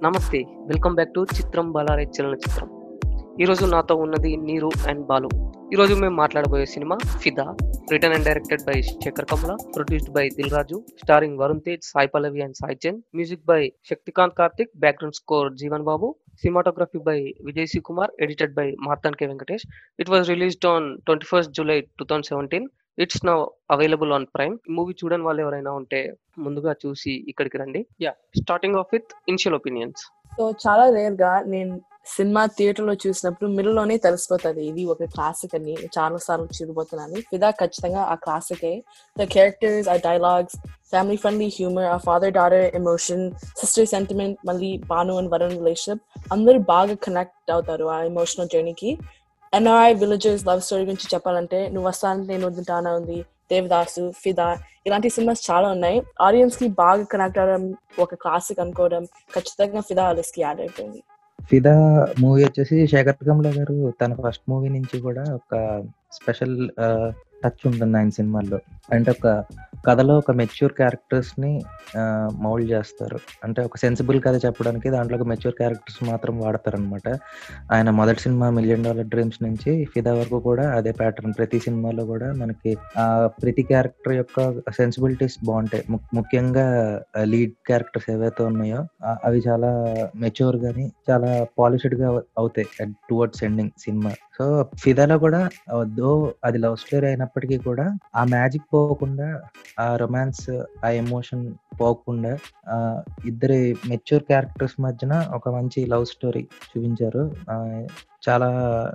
నమస్తే welcome back to చిత్రం బలారే చలనచిత్రం ఈరోజు నాతో ఉన్నది నీరు అండ్ బాలు ఈరోజు మేము మాట్లాడబోయే cinema Fidaa written and directed by Sekhar Kammula produced by Dil Raju starring Varun Tej Sai Pallavi and Sai Chand music by Shakthikanth Karthick background score Jeevan Babu cinematography by Vijay C Kumar edited by Marthand K Venkatesh it was released on twenty first July two thousand seventeen it's now available on Prime movie చూడని వాళ్ళు ఎవరైనా ఉంటే ముందుగా చూసి ఇక్కడికి రండి yeah starting of with initial opinions so చాలా rare గా నేను సినిమా థియేటర్ లో చూసినప్పుడు మిడిల్ లోనే తెలిసిపోతుంది ఇది ఒక క్లాసిక్ అని చాలా సార్లు చూడబోతున్నాను ఫిదా ఖచ్చితంగా ఆ క్లాసిక్ ద క్యారెక్టర్స్ ఆ డైలాగ్స్ ఫ్యామిలీ ఫ్రెండ్లీ హ్యూమర్ ఆ father daughter emotion sister sentiment మళ్ళీ బాను అండ్ వరుణ్ రిలేషన్షిప్ అందరూ బాగా కనెక్ట్ అవుతారు ఆ ఎమోషనల్ జర్నీకి ఎన్ఆర్ఐ విలేజెస్ లవ్ స్టోరీ గురించి చెప్పాలంటే నువ్వు వస్తానంటే నేను వద్దుంటానా ఉంది దేవదాసు ఫిదా ఇలాంటి సినిమాస్ చాలా ఉన్నాయి ఆడియన్స్ కి బాగా కనెక్ట్ అవ్వడం ఒక క్లాసిక్ అనుకోవడం ఖచ్చితంగా ఫిదా లిస్ట్ కి యాడ్ అయిపోయింది ఫిదా మూవీ వచ్చేసి శేఖర్ కమల గారు తన ఫస్ట్ మూవీ నుంచి కూడా ఒక స్పెషల్ టచ్ ఉంటుంది ఆయన సినిమాల్లో అంటే ఒక కథలో ఒక మెచ్యూర్ క్యారెక్టర్స్ ని మౌల్డ్ చేస్తారు అంటే ఒక సెన్సిబుల్ కథ చెప్పడానికి దాంట్లో ఒక మెచ్యూర్ క్యారెక్టర్స్ మాత్రం వాడతారు అనమాట ఆయన మొదటి సినిమా మిలియన్ డాలర్ డ్రీమ్స్ నుంచి ఫిదా వరకు కూడా అదే ప్యాటర్న్ ప్రతి సినిమాలో కూడా మనకి ఆ ప్రతి క్యారెక్టర్ యొక్క సెన్సిబిలిటీస్ బాగుంటాయి ముఖ్యంగా లీడ్ క్యారెక్టర్స్ ఏవైతే ఉన్నాయో అవి చాలా మెచ్యూర్ గాని చాలా పాలిష్డ్ గా అవుతాయి టువర్డ్స్ ఎండింగ్ సినిమా సో ఫిదాలో కూడా దో అది లవ్ స్టోరీ అయినప్పటికీ కూడా ఆ మ్యాజిక్ పోకుండా ఆ రొమాన్స్ ఆ ఎమోషన్ పోకుండా ఆ ఇద్దరి మెచ్యూర్ క్యారెక్టర్స్ మధ్యన ఒక మంచి లవ్ స్టోరీ చూపించారు చాలా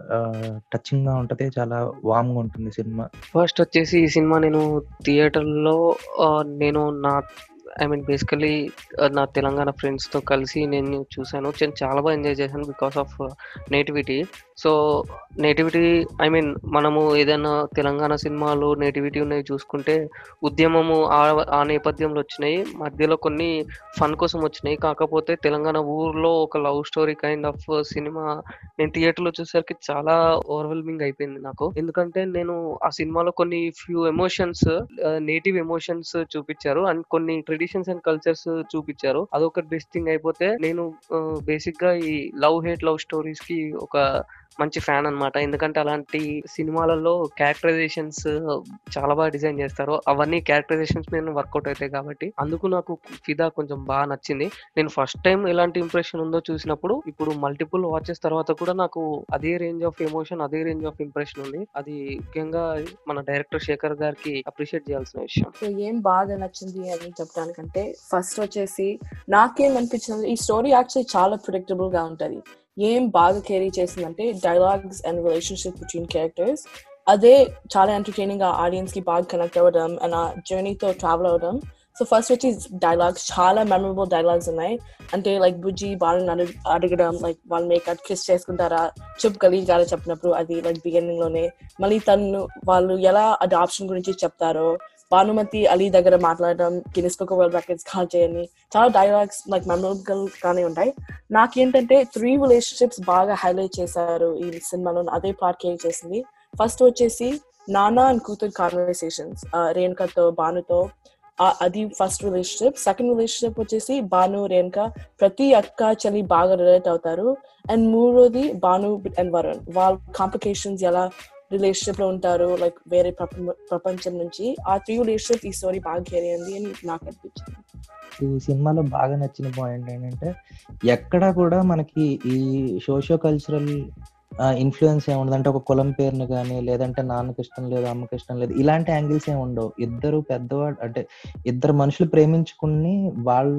టచింగ్ గా ఉంటది చాలా వామ్ గా ఉంటుంది సినిమా ఫస్ట్ వచ్చేసి ఈ సినిమా నేను థియేటర్లో నేను నా ఐ మీన్ బేసికలీ నా తెలంగాణ ఫ్రెండ్స్తో కలిసి నేను చూశాను నేను చాలా బాగా ఎంజాయ్ చేశాను because of nativity so nativity I mean మనము ఏదైనా తెలంగాణ సినిమాలు నేటివిటీ ఉన్నాయి చూసుకుంటే ఉద్యమము ఆ నేపథ్యంలో వచ్చినాయి మధ్యలో కొన్ని ఫన్ కోసం వచ్చినాయి కాకపోతే తెలంగాణ ఊర్లో ఒక love story kind of cinema నేను థియేటర్లో చూసేసరికి చాలా ఓవర్వెల్మింగ్ అయిపోయింది నాకు ఎందుకంటే నేను ఆ సినిమాలో కొన్ని ఫ్యూ ఎమోషన్స్ నేటివ్ ఎమోషన్స్ చూపించారు అండ్ కొన్ని ట్రెడిషన్స్ అండ్ కల్చర్స్ చూపించారు అదొక డిస్టింగ్ అయిపోతే నేను బేసిక్ గా ఈ లవ్ హేట్ లవ్ స్టోరీస్ కి ఒక మంచి ఫ్యాన్ అనమాట ఎందుకంటే అలాంటి సినిమాలలో క్యారెక్టరైజేషన్స్ చాలా బాగా డిజైన్ చేస్తారు అవన్నీ క్యారెక్టరైజేషన్స్ మీద వర్కౌట్ అవుతాయి కాబట్టి అందుకు నాకు ఫిదా కొంచెం బాగా నచ్చింది నేను ఫస్ట్ టైం ఎలాంటి ఇంప్రెషన్ ఉందో చూసినప్పుడు ఇప్పుడు మల్టిపుల్ వాచెస్ తర్వాత కూడా నాకు అదే రేంజ్ ఆఫ్ ఎమోషన్ అదే రేంజ్ ఆఫ్ ఇంప్రెషన్ ఉంది అది ముఖ్యంగా మన డైరెక్టర్ శేఖర్ గారికి అప్రిషియేట్ చేయాల్సిన విషయం సో ఏం బాగా నచ్చింది అని చెప్పడానికంటే ఫస్ట్ వచ్చేసి నాకేం అనిపించింది ఈ స్టోరీ యాక్చువల్లీ చాలా ప్రిడిక్టబుల్ గా ఉంటది ఏం బాగా క్యారీ చేసిందంటే dialogues and relationship between characters అదే చాలా ఎంటర్టైనింగ్ గా ఆడియన్స్ కి బాగా కనెక్ట్ అవ్వడం అండ్ ఆ జర్నీతో ట్రావెల్ అవ్వడం సో ఫస్ట్ వచ్చి డైలాగ్స్ చాలా మెమరబుల్ డైలాగ్స్ ఉన్నాయి అంటే లైక్ బుజ్జి వాళ్ళని అడగడం లైక్ వాళ్ళు మేకప్ కిస్ చేసుకుంటారా చుప్ గలీ గారు చెప్పినప్పుడు అది లైక్ బిగినింగ్ లోనే మళ్ళీ తను వాళ్ళు ఎలా అడాప్షన్ గురించి చెప్తారో భానుమతి అలీ దగ్గర మాట్లాడడం Guinness book world records call చేయని చాలా డైలాగ్స్ లైక్ మెమరబుల్ గానే ఉంటాయి నాకేంటంటే త్రీ రిలేషన్షిప్స్ బాగా హైలైట్ చేశారు ఈ సినిమాలో అదే ప్లాట్ క్యారీ చేసింది ఫస్ట్ వచ్చేసి నానా అండ్ కూతురు కాన్వర్సేషన్స్ రేణుకతో భానుతో అది ఫస్ట్ రిలేషన్షిప్ సెకండ్ రిలేషన్షిప్ వచ్చేసి భాను రేణుక ప్రతి అక్క చలి బాగా రిలేట్ అవుతారు అండ్ మూడోది భాను అండ్ వరుణ్ వాళ్ళ కాంప్లికేషన్స్ ఎలా రిలేషన్షిప్ లో ఉంటారు లైక్ వేరే ప్రపంచం నుంచి ఆ త్రీ రిలేషన్షిప్ ఈ స్టోరీ బాగా క్యారీ అయింది అని నాకు అనిపించింది ఈ సినిమాలో బాగా నచ్చిన పాయింట్ ఏంటంటే ఎక్కడా కూడా మనకి ఈ సోషియో కల్చరల్ ఇన్ఫ్లుయెన్స్ ఏముండదు అంటే ఒక కులం పేరుని కానీ లేదంటే నాన్నకి ఇష్టం లేదు అమ్మకి ఇష్టం లేదు ఇలాంటి యాంగిల్స్ ఏమి ఉండవు ఇద్దరు పెద్దవాడు అంటే ఇద్దరు మనుషులు ప్రేమించుకుని వాళ్ళ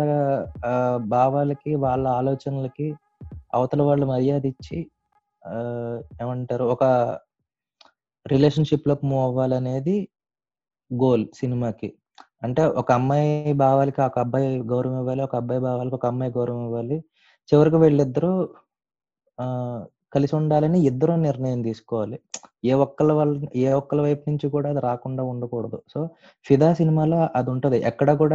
భావాలకి వాళ్ళ ఆలోచనలకి అవతల వాళ్ళు మర్యాద ఇచ్చి ఏమంటారు ఒక రిలేషన్షిప్ లోకి మూవ్ అవ్వాలనేది గోల్ సినిమాకి అంటే ఒక అమ్మాయి భావాలకి ఒక అబ్బాయి గౌరవం ఇవ్వాలి ఒక అబ్బాయి భావాలకి ఒక అమ్మాయి గౌరవం ఇవ్వాలి చివరికి వీళ్ళిద్దరూ ఆ కలిసి ఉండాలని ఇద్దరు నిర్ణయం తీసుకోవాలి ఏ ఒక్కళ్ళ వాళ్ళ ఏ ఒక్కళ్ళ వైపు నుంచి కూడా అది రాకుండా ఉండకూడదు సో ఫిదా సినిమాలో అది ఉంటది ఎక్కడ కూడా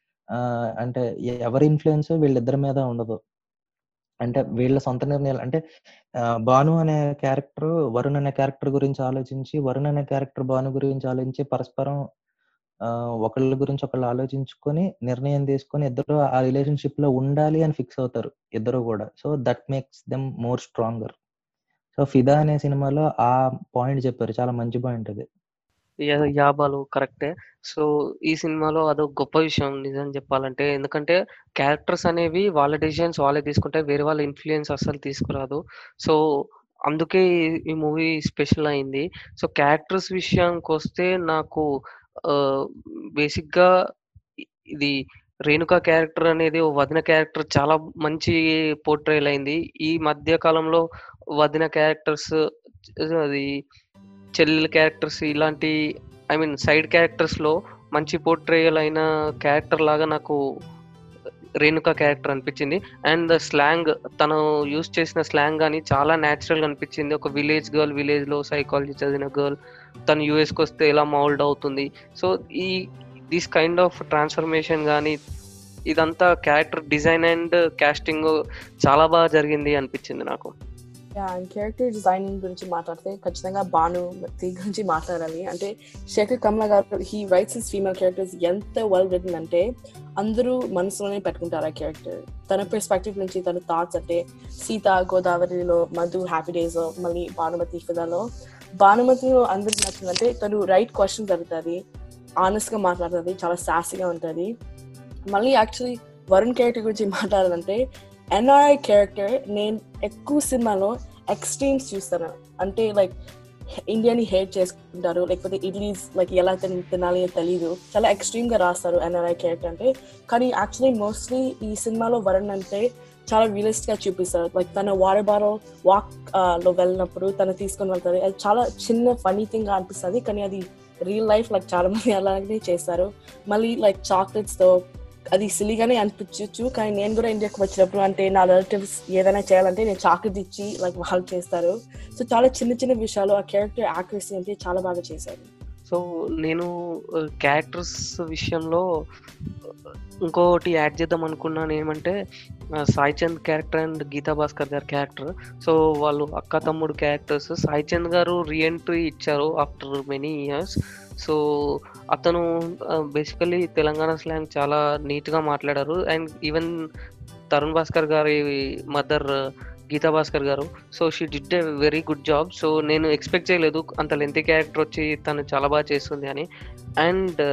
అంటే ఎవరి ఇన్ఫ్లుయెన్స్ వీళ్ళిద్దరి మీద ఉండదు అంటే వీళ్ళ సొంత నిర్ణయాలు అంటే భాను అనే క్యారెక్టర్ వరుణ్ అనే క్యారెక్టర్ గురించి ఆలోచించి వరుణ్ అనే క్యారెక్టర్ భాను గురించి ఆలోచించి పరస్పరం ఒకళ్ళ గురించి ఒకళ్ళు ఆలోచించుకొని నిర్ణయం తీసుకొని ఇద్దరు ఆ రిలేషన్షిప్ లో ఉండాలి అని ఫిక్స్ అవుతారు ఇద్దరు కూడా so that makes them more stronger so Fidaa అనే సినిమాలో ఆ పాయింట్ చెప్పారు చాలా మంచి పాయింట్ అది యా- యాబాలు కరెక్టే సో ఈ సినిమాలో అదో గొప్ప విషయం నిజం చెప్పాలంటే ఎందుకంటే క్యారెక్టర్స్ అనేవి వాళ్ళ డెసిషన్స్ వాళ్ళే తీసుకుంటే వేరే వాళ్ళ ఇన్ఫ్లుయెన్స్ అస్సలు తీసుకురాదు సో అందుకే ఈ- ఈ మూవీ స్పెషల్ అయింది సో క్యారెక్టర్స్ విషయానికి వస్తే నాకు బేసిక్గా ఇది రేణుక క్యారెక్టర్ అనేది ఓ వదిన క్యారెక్టర్ చాలా మంచి పోర్ట్రేల్ అయింది ఈ మధ్య కాలంలో వదిన క్యారెక్టర్స్ అది చెల్లెల క్యారెక్టర్స్ ఇలాంటి ఐ మీన్ సైడ్ క్యారెక్టర్స్ లో మంచి పోర్ట్రేయల్ అయిన క్యారెక్టర్ లాగా నాకు రేణుక క్యారెక్టర్ అనిపించింది అండ్ ద స్లాంగ్ తను యూస్ చేసిన స్లాంగ్ కానీ చాలా న్యాచురల్ అనిపించింది ఒక విలేజ్ గర్ల్ విలేజ్ లో సైకాలజీ చదివిన గర్ల్ తను యుఎస్కి వస్తే ఎలా మౌల్డ్ అవుతుంది సో ఈ దిస్ కైండ్ ఆఫ్ ట్రాన్స్ఫర్మేషన్ కానీ ఇదంతా క్యారెక్టర్ డిజైన్ అండ్ కాస్టింగ్ చాలా బాగా జరిగింది అనిపించింది నాకు యా అండ్ క్యారెక్టర్ డిజైనింగ్ గురించి మాట్లాడితే ఖచ్చితంగా భాను మతి గురించి మాట్లాడాలి అంటే Sekhar Kammula garu he writes his female characters ఎంత వెల్ రిటన్ అంటే అందరూ మనసులోనే పెట్టుకుంటారు ఆ క్యారెక్టర్ తన పర్స్పెక్టివ్ నుంచి తన థాట్స్ అంటే సీత గోదావరిలో మధు హ్యాపీ డేస్ మళ్ళీ భానుమతి ఫిదాలో భానుమతిలో అందరికి నచ్చిందంటే తను రైట్ క్వశ్చన్స్ అడుగుతుంది ఆనెస్ట్ గా మాట్లాడుతుంది చాలా సాసిగా ఉంటుంది మళ్ళీ యాక్చువల్లీ వరుణ్ క్యారెక్టర్ గురించి మాట్లాడాలంటే ఎన్ఆర్ఐ క్యారెక్టర్ నేను ఎక్కువ సినిమాలో ఎక్స్ట్రీమ్స్ చూస్తాను అంటే లైక్ ఇండియాని హేట్ చేసుకుంటారు లేకపోతే ఇడ్లీస్ లైక్ ఎలా తిన- తినాలి అని తెలీదు చాలా ఎక్స్ట్రీమ్ గా రాస్తారు ఎన్ఆర్ఐ క్యారెక్టర్ అంటే కానీ యాక్చువల్లీ మోస్ట్లీ ఈ సినిమాలో వరుణ్ అంటే చాలా రియలిస్ట్ గా చూపిస్తారు లైక్ తన వాటర్ బాటిల్ వాక్ లో వెళ్ళినప్పుడు తను తీసుకొని వెళ్తారు అది చాలా చిన్న ఫనీ థింగ్ గా అనిపిస్తుంది కానీ అది రియల్ లైఫ్ లైక్ చాలా మంది అలాగే చేస్తారు మళ్ళీ లైక్ చాక్లెట్స్ తో అది సిలిగానే అనిపించవచ్చు కానీ నేను కూడా ఇండియాకి వచ్చినప్పుడు అంటే నా రిలేటివ్స్ ఏదైనా చేయాలంటే నేను చాక్లెట్ ఇచ్చి లైక్ వాళ్ళు చేస్తారు సో చాలా చిన్న చిన్న విషయాలు ఆ క్యారెక్టర్ యాక్యురసీ అంటే చాలా బాగా చేశారు సో నేను క్యారెక్టర్స్ విషయంలో ఇంకోటి యాడ్ చేద్దాం అనుకున్నాను ఏమంటే ఆ, సాయి చంద్ క్యారెక్టర్ అండ్ గీతా భాస్కర్ గారి క్యారెక్టర్ సో వాళ్ళు అక్క తమ్ముడు క్యారెక్టర్స్ సాయి చంద్ గారు రీఎంట్రీ ఇచ్చారు ఆఫ్టర్ మెనీ ఇయర్స్ సో అతను బేసికలీ తెలంగాణ స్లాంగ్ చాలా నీట్గా మాట్లాడారు అండ్ ఈవెన్ తరుణ్ భాస్కర్ గారి mother Geetha Bhaskar garu so she did a very good job so నేను ఎక్స్పెక్ట్ చేయలేదు అంత లెంత్ క్యారెక్టర్ వచ్చి తను చాలా బాగా చేస్తుంది అని అండ్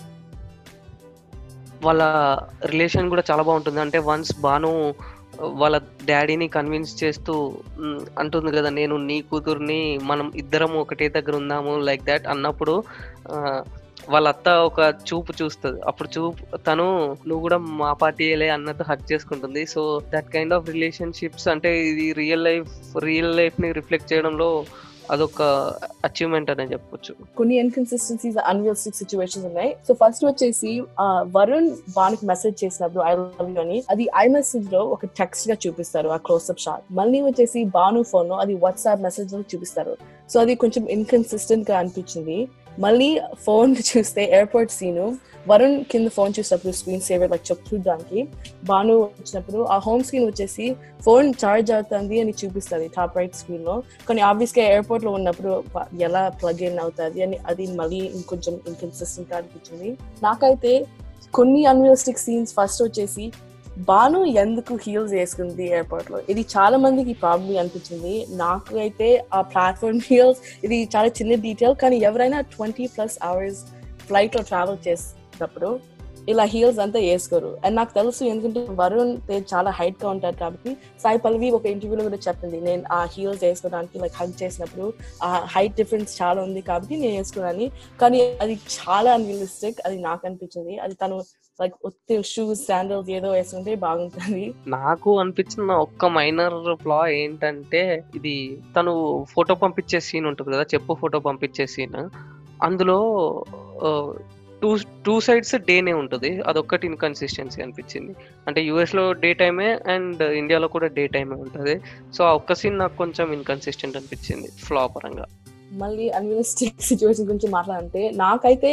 వాళ్ళ రిలేషన్ కూడా చాలా బాగుంటుంది అంటే వన్స్ బాను వాళ్ళ డాడీని కన్విన్స్ చేస్తూ "మ్, అంటుంది కదా నేను నీ కూతుర్ని మనం ఇద్దరం ఒకటే దగ్గర ఉందాము లైక్ దాట్ అన్నప్పుడు ఆ, వాళ్ళ అత్త ఒక చూపు చూస్తుంది అప్పుడు చూపు తను నువ్వు కూడా మా పార్టీలే అన్నట్టు హక్ చేసుకుంటుంది so that kind of relationships అంటే ఇది రియల్ లైఫ్ రియల్ లైఫ్ ని రిఫ్లెక్ట్ చేయడంలో అదొక అచీవ్మెంట్ అనే చెప్పొచ్చు కొన్ని ఇన్కన్సిస్టెన్సీస్ అన్రియలిస్టిక్ సిచ్యువేషన్స్ ఉన్నాయి సో ఫస్ట్ వచ్చేసి ఆ, వరుణ్ వానికి మెసేజ్ చేసినప్పుడు ఐ లవ్ యూ అని అది ఐ మెసేజ్ లో ఒక టెక్స్ట్ గా చూపిస్తారు ఆ క్లోజ్అప్ షాట్ మళ్ళీ వచ్చేసి బాను ఫోన్ లో అది వాట్సాప్ మెసేజ్ లో చూపిస్తారు సో అది కొంచెం ఇన్కన్సిస్టెంట్ గా అనిపించింది మళ్ళీ ఫోన్ చూస్తే ఎయిర్పోర్ట్ సీను వరుణ్ కింద ఫోన్ చూసినప్పుడు స్క్రీన్ సేవర్ లైక్ చెప్పు చూడడానికి బాను వచ్చినప్పుడు ఆ హోమ్ స్క్రీన్ వచ్చేసి ఫోన్ చార్జ్ అవుతుంది అని చూపిస్తుంది టాప్ రైట్ స్క్రీన్ లో కానీ ఆబ్వియస్ గా ఎయిర్పోర్ట్ లో ఉన్నప్పుడు ప- ఎలా ప్లగ్ ఇన్ అవుతుంది అని అది మళ్ళీ ఇంకొంచెం ఇన్కన్సిస్టెంట్ గా అనిపించింది నాకైతే కొన్ని అన్రియలిస్టిక్ సీన్స్ ఫస్ట్ వచ్చేసి బాను ఎందుకు హీల్స్ వేసుకుంది ఎయిర్పోర్ట్ లో ఇది చాలా మందికి ప్రాబ్లమ్ అనిపించింది నాకు అయితే ఆ ప్లాట్ఫామ్ హీల్స్ ఇది చాలా చిన్న డీటెయిల్ కానీ ఎవరైనా ట్వంటీ ప్లస్ అవర్స్ ఫ్లైట్ లో ట్రావెల్ చేసినప్పుడు ఇలా హీల్స్ అంతా వేసుకోరు అండ్ నాకు తెలుసు ఎందుకంటే వరుణ్ తేజ్ చాలా హైట్ గా ఉంటారు కాబట్టి సాయి పల్లవి ఒక ఇంటర్వ్యూలో కూడా చెప్పింది నేను ఆ హీల్స్ వేసుకోవడానికి లైక్ హగ్ చేసినప్పుడు ఆ హైట్ డిఫరెన్స్ చాలా ఉంది కాబట్టి నేను వేసుకున్నాను కానీ అది చాలా అన్రియలిస్టిక్ అది నాకు అనిపించింది అది తను లైక్ ఒత్తి షూస్ శాండల్స్ ఏదో వేసుకుంటే బాగుంటుంది నాకు అనిపించిన ఒక్క మైనర్ ఫ్లా ఏంటంటే ఇది తను ఫోటో పంపించే సీన్ ఉంటుంది కదా చెప్పు ఫోటో పంపించే సీన్ అందులో టూ టూ సైడ్స్ డేనే ఉంటుంది అదొక్కటి ఇన్కన్సిస్టెన్సీ అనిపించింది అంటే యుఎస్ లో డే టైమే అండ్ ఇండియాలో కూడా డే టైమే ఉంటుంది సో ఆ ఒక్క సీన్ నాకు కొంచెం ఇన్కన్సిస్టెంట్ అనిపించింది ఫ్లా పరంగా మళ్ళీ అన్రియలిస్టిక్ సిచ్యువేషన్ గురించి మాట్లాడంటే నాకైతే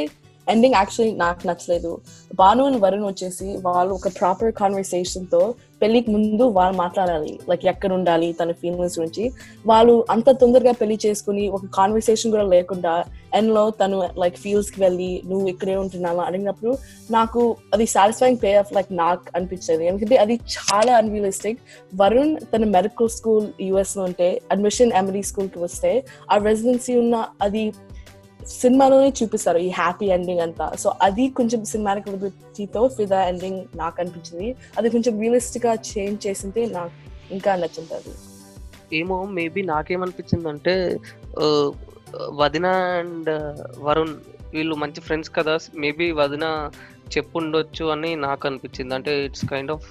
ఎండింగ్ యాక్చువల్లీ నాకు నచ్చలేదు భాను అండ్ వరుణ్ వచ్చేసి వాళ్ళు ఒక ప్రాపర్ కాన్వర్సేషన్ తో పెళ్లికి ముందు వాళ్ళు మాట్లాడాలి లైక్ ఎక్కడ ఉండాలి తన ఫీలింగ్స్ గురించి వాళ్ళు అంత తొందరగా పెళ్లి చేసుకుని ఒక కాన్వర్సేషన్ కూడా లేకుండా ఎండ్ లో తను లైక్ ఫీల్స్ కి వెళ్ళి నువ్వు ఇక్కడే ఉంటున్నావా అడిగినప్పుడు నాకు అది సాటిస్ఫైయింగ్ పే ఆఫ్ లైక్ నాకు అనిపించేది ఎందుకంటే అది చాలా అన్రియలిస్టిక్ వరుణ్ తన మెడికల్ స్కూల్ యుఎస్ లో ఉంటే అడ్మిషన్ ఎమరీ స్కూల్ కి వస్తే ఆ రెసిడెన్సీ ఉన్న అది సినిమాలోనే చూపిస్తారు ఈ హ్యాపీ ఎండింగ్ అంతా సో అది కొంచెం సినిమాటిక్ తో ఫిదా ఎండింగ్ నాకు అనిపించింది అది కొంచెం రియలిస్టిక్ గా చేంజ్ చేసింటే నాకు ఇంకా నచ్చుంటది ఏమో మేబీ నాకేమనిపించిందంటే ఆ, వదిన అండ్ వరుణ్ వీళ్ళు మంచి ఫ్రెండ్స్ కదా మేబీ వదిన చెప్పుండొచ్చు అని నాకు అనిపించింది అంటే it's kind of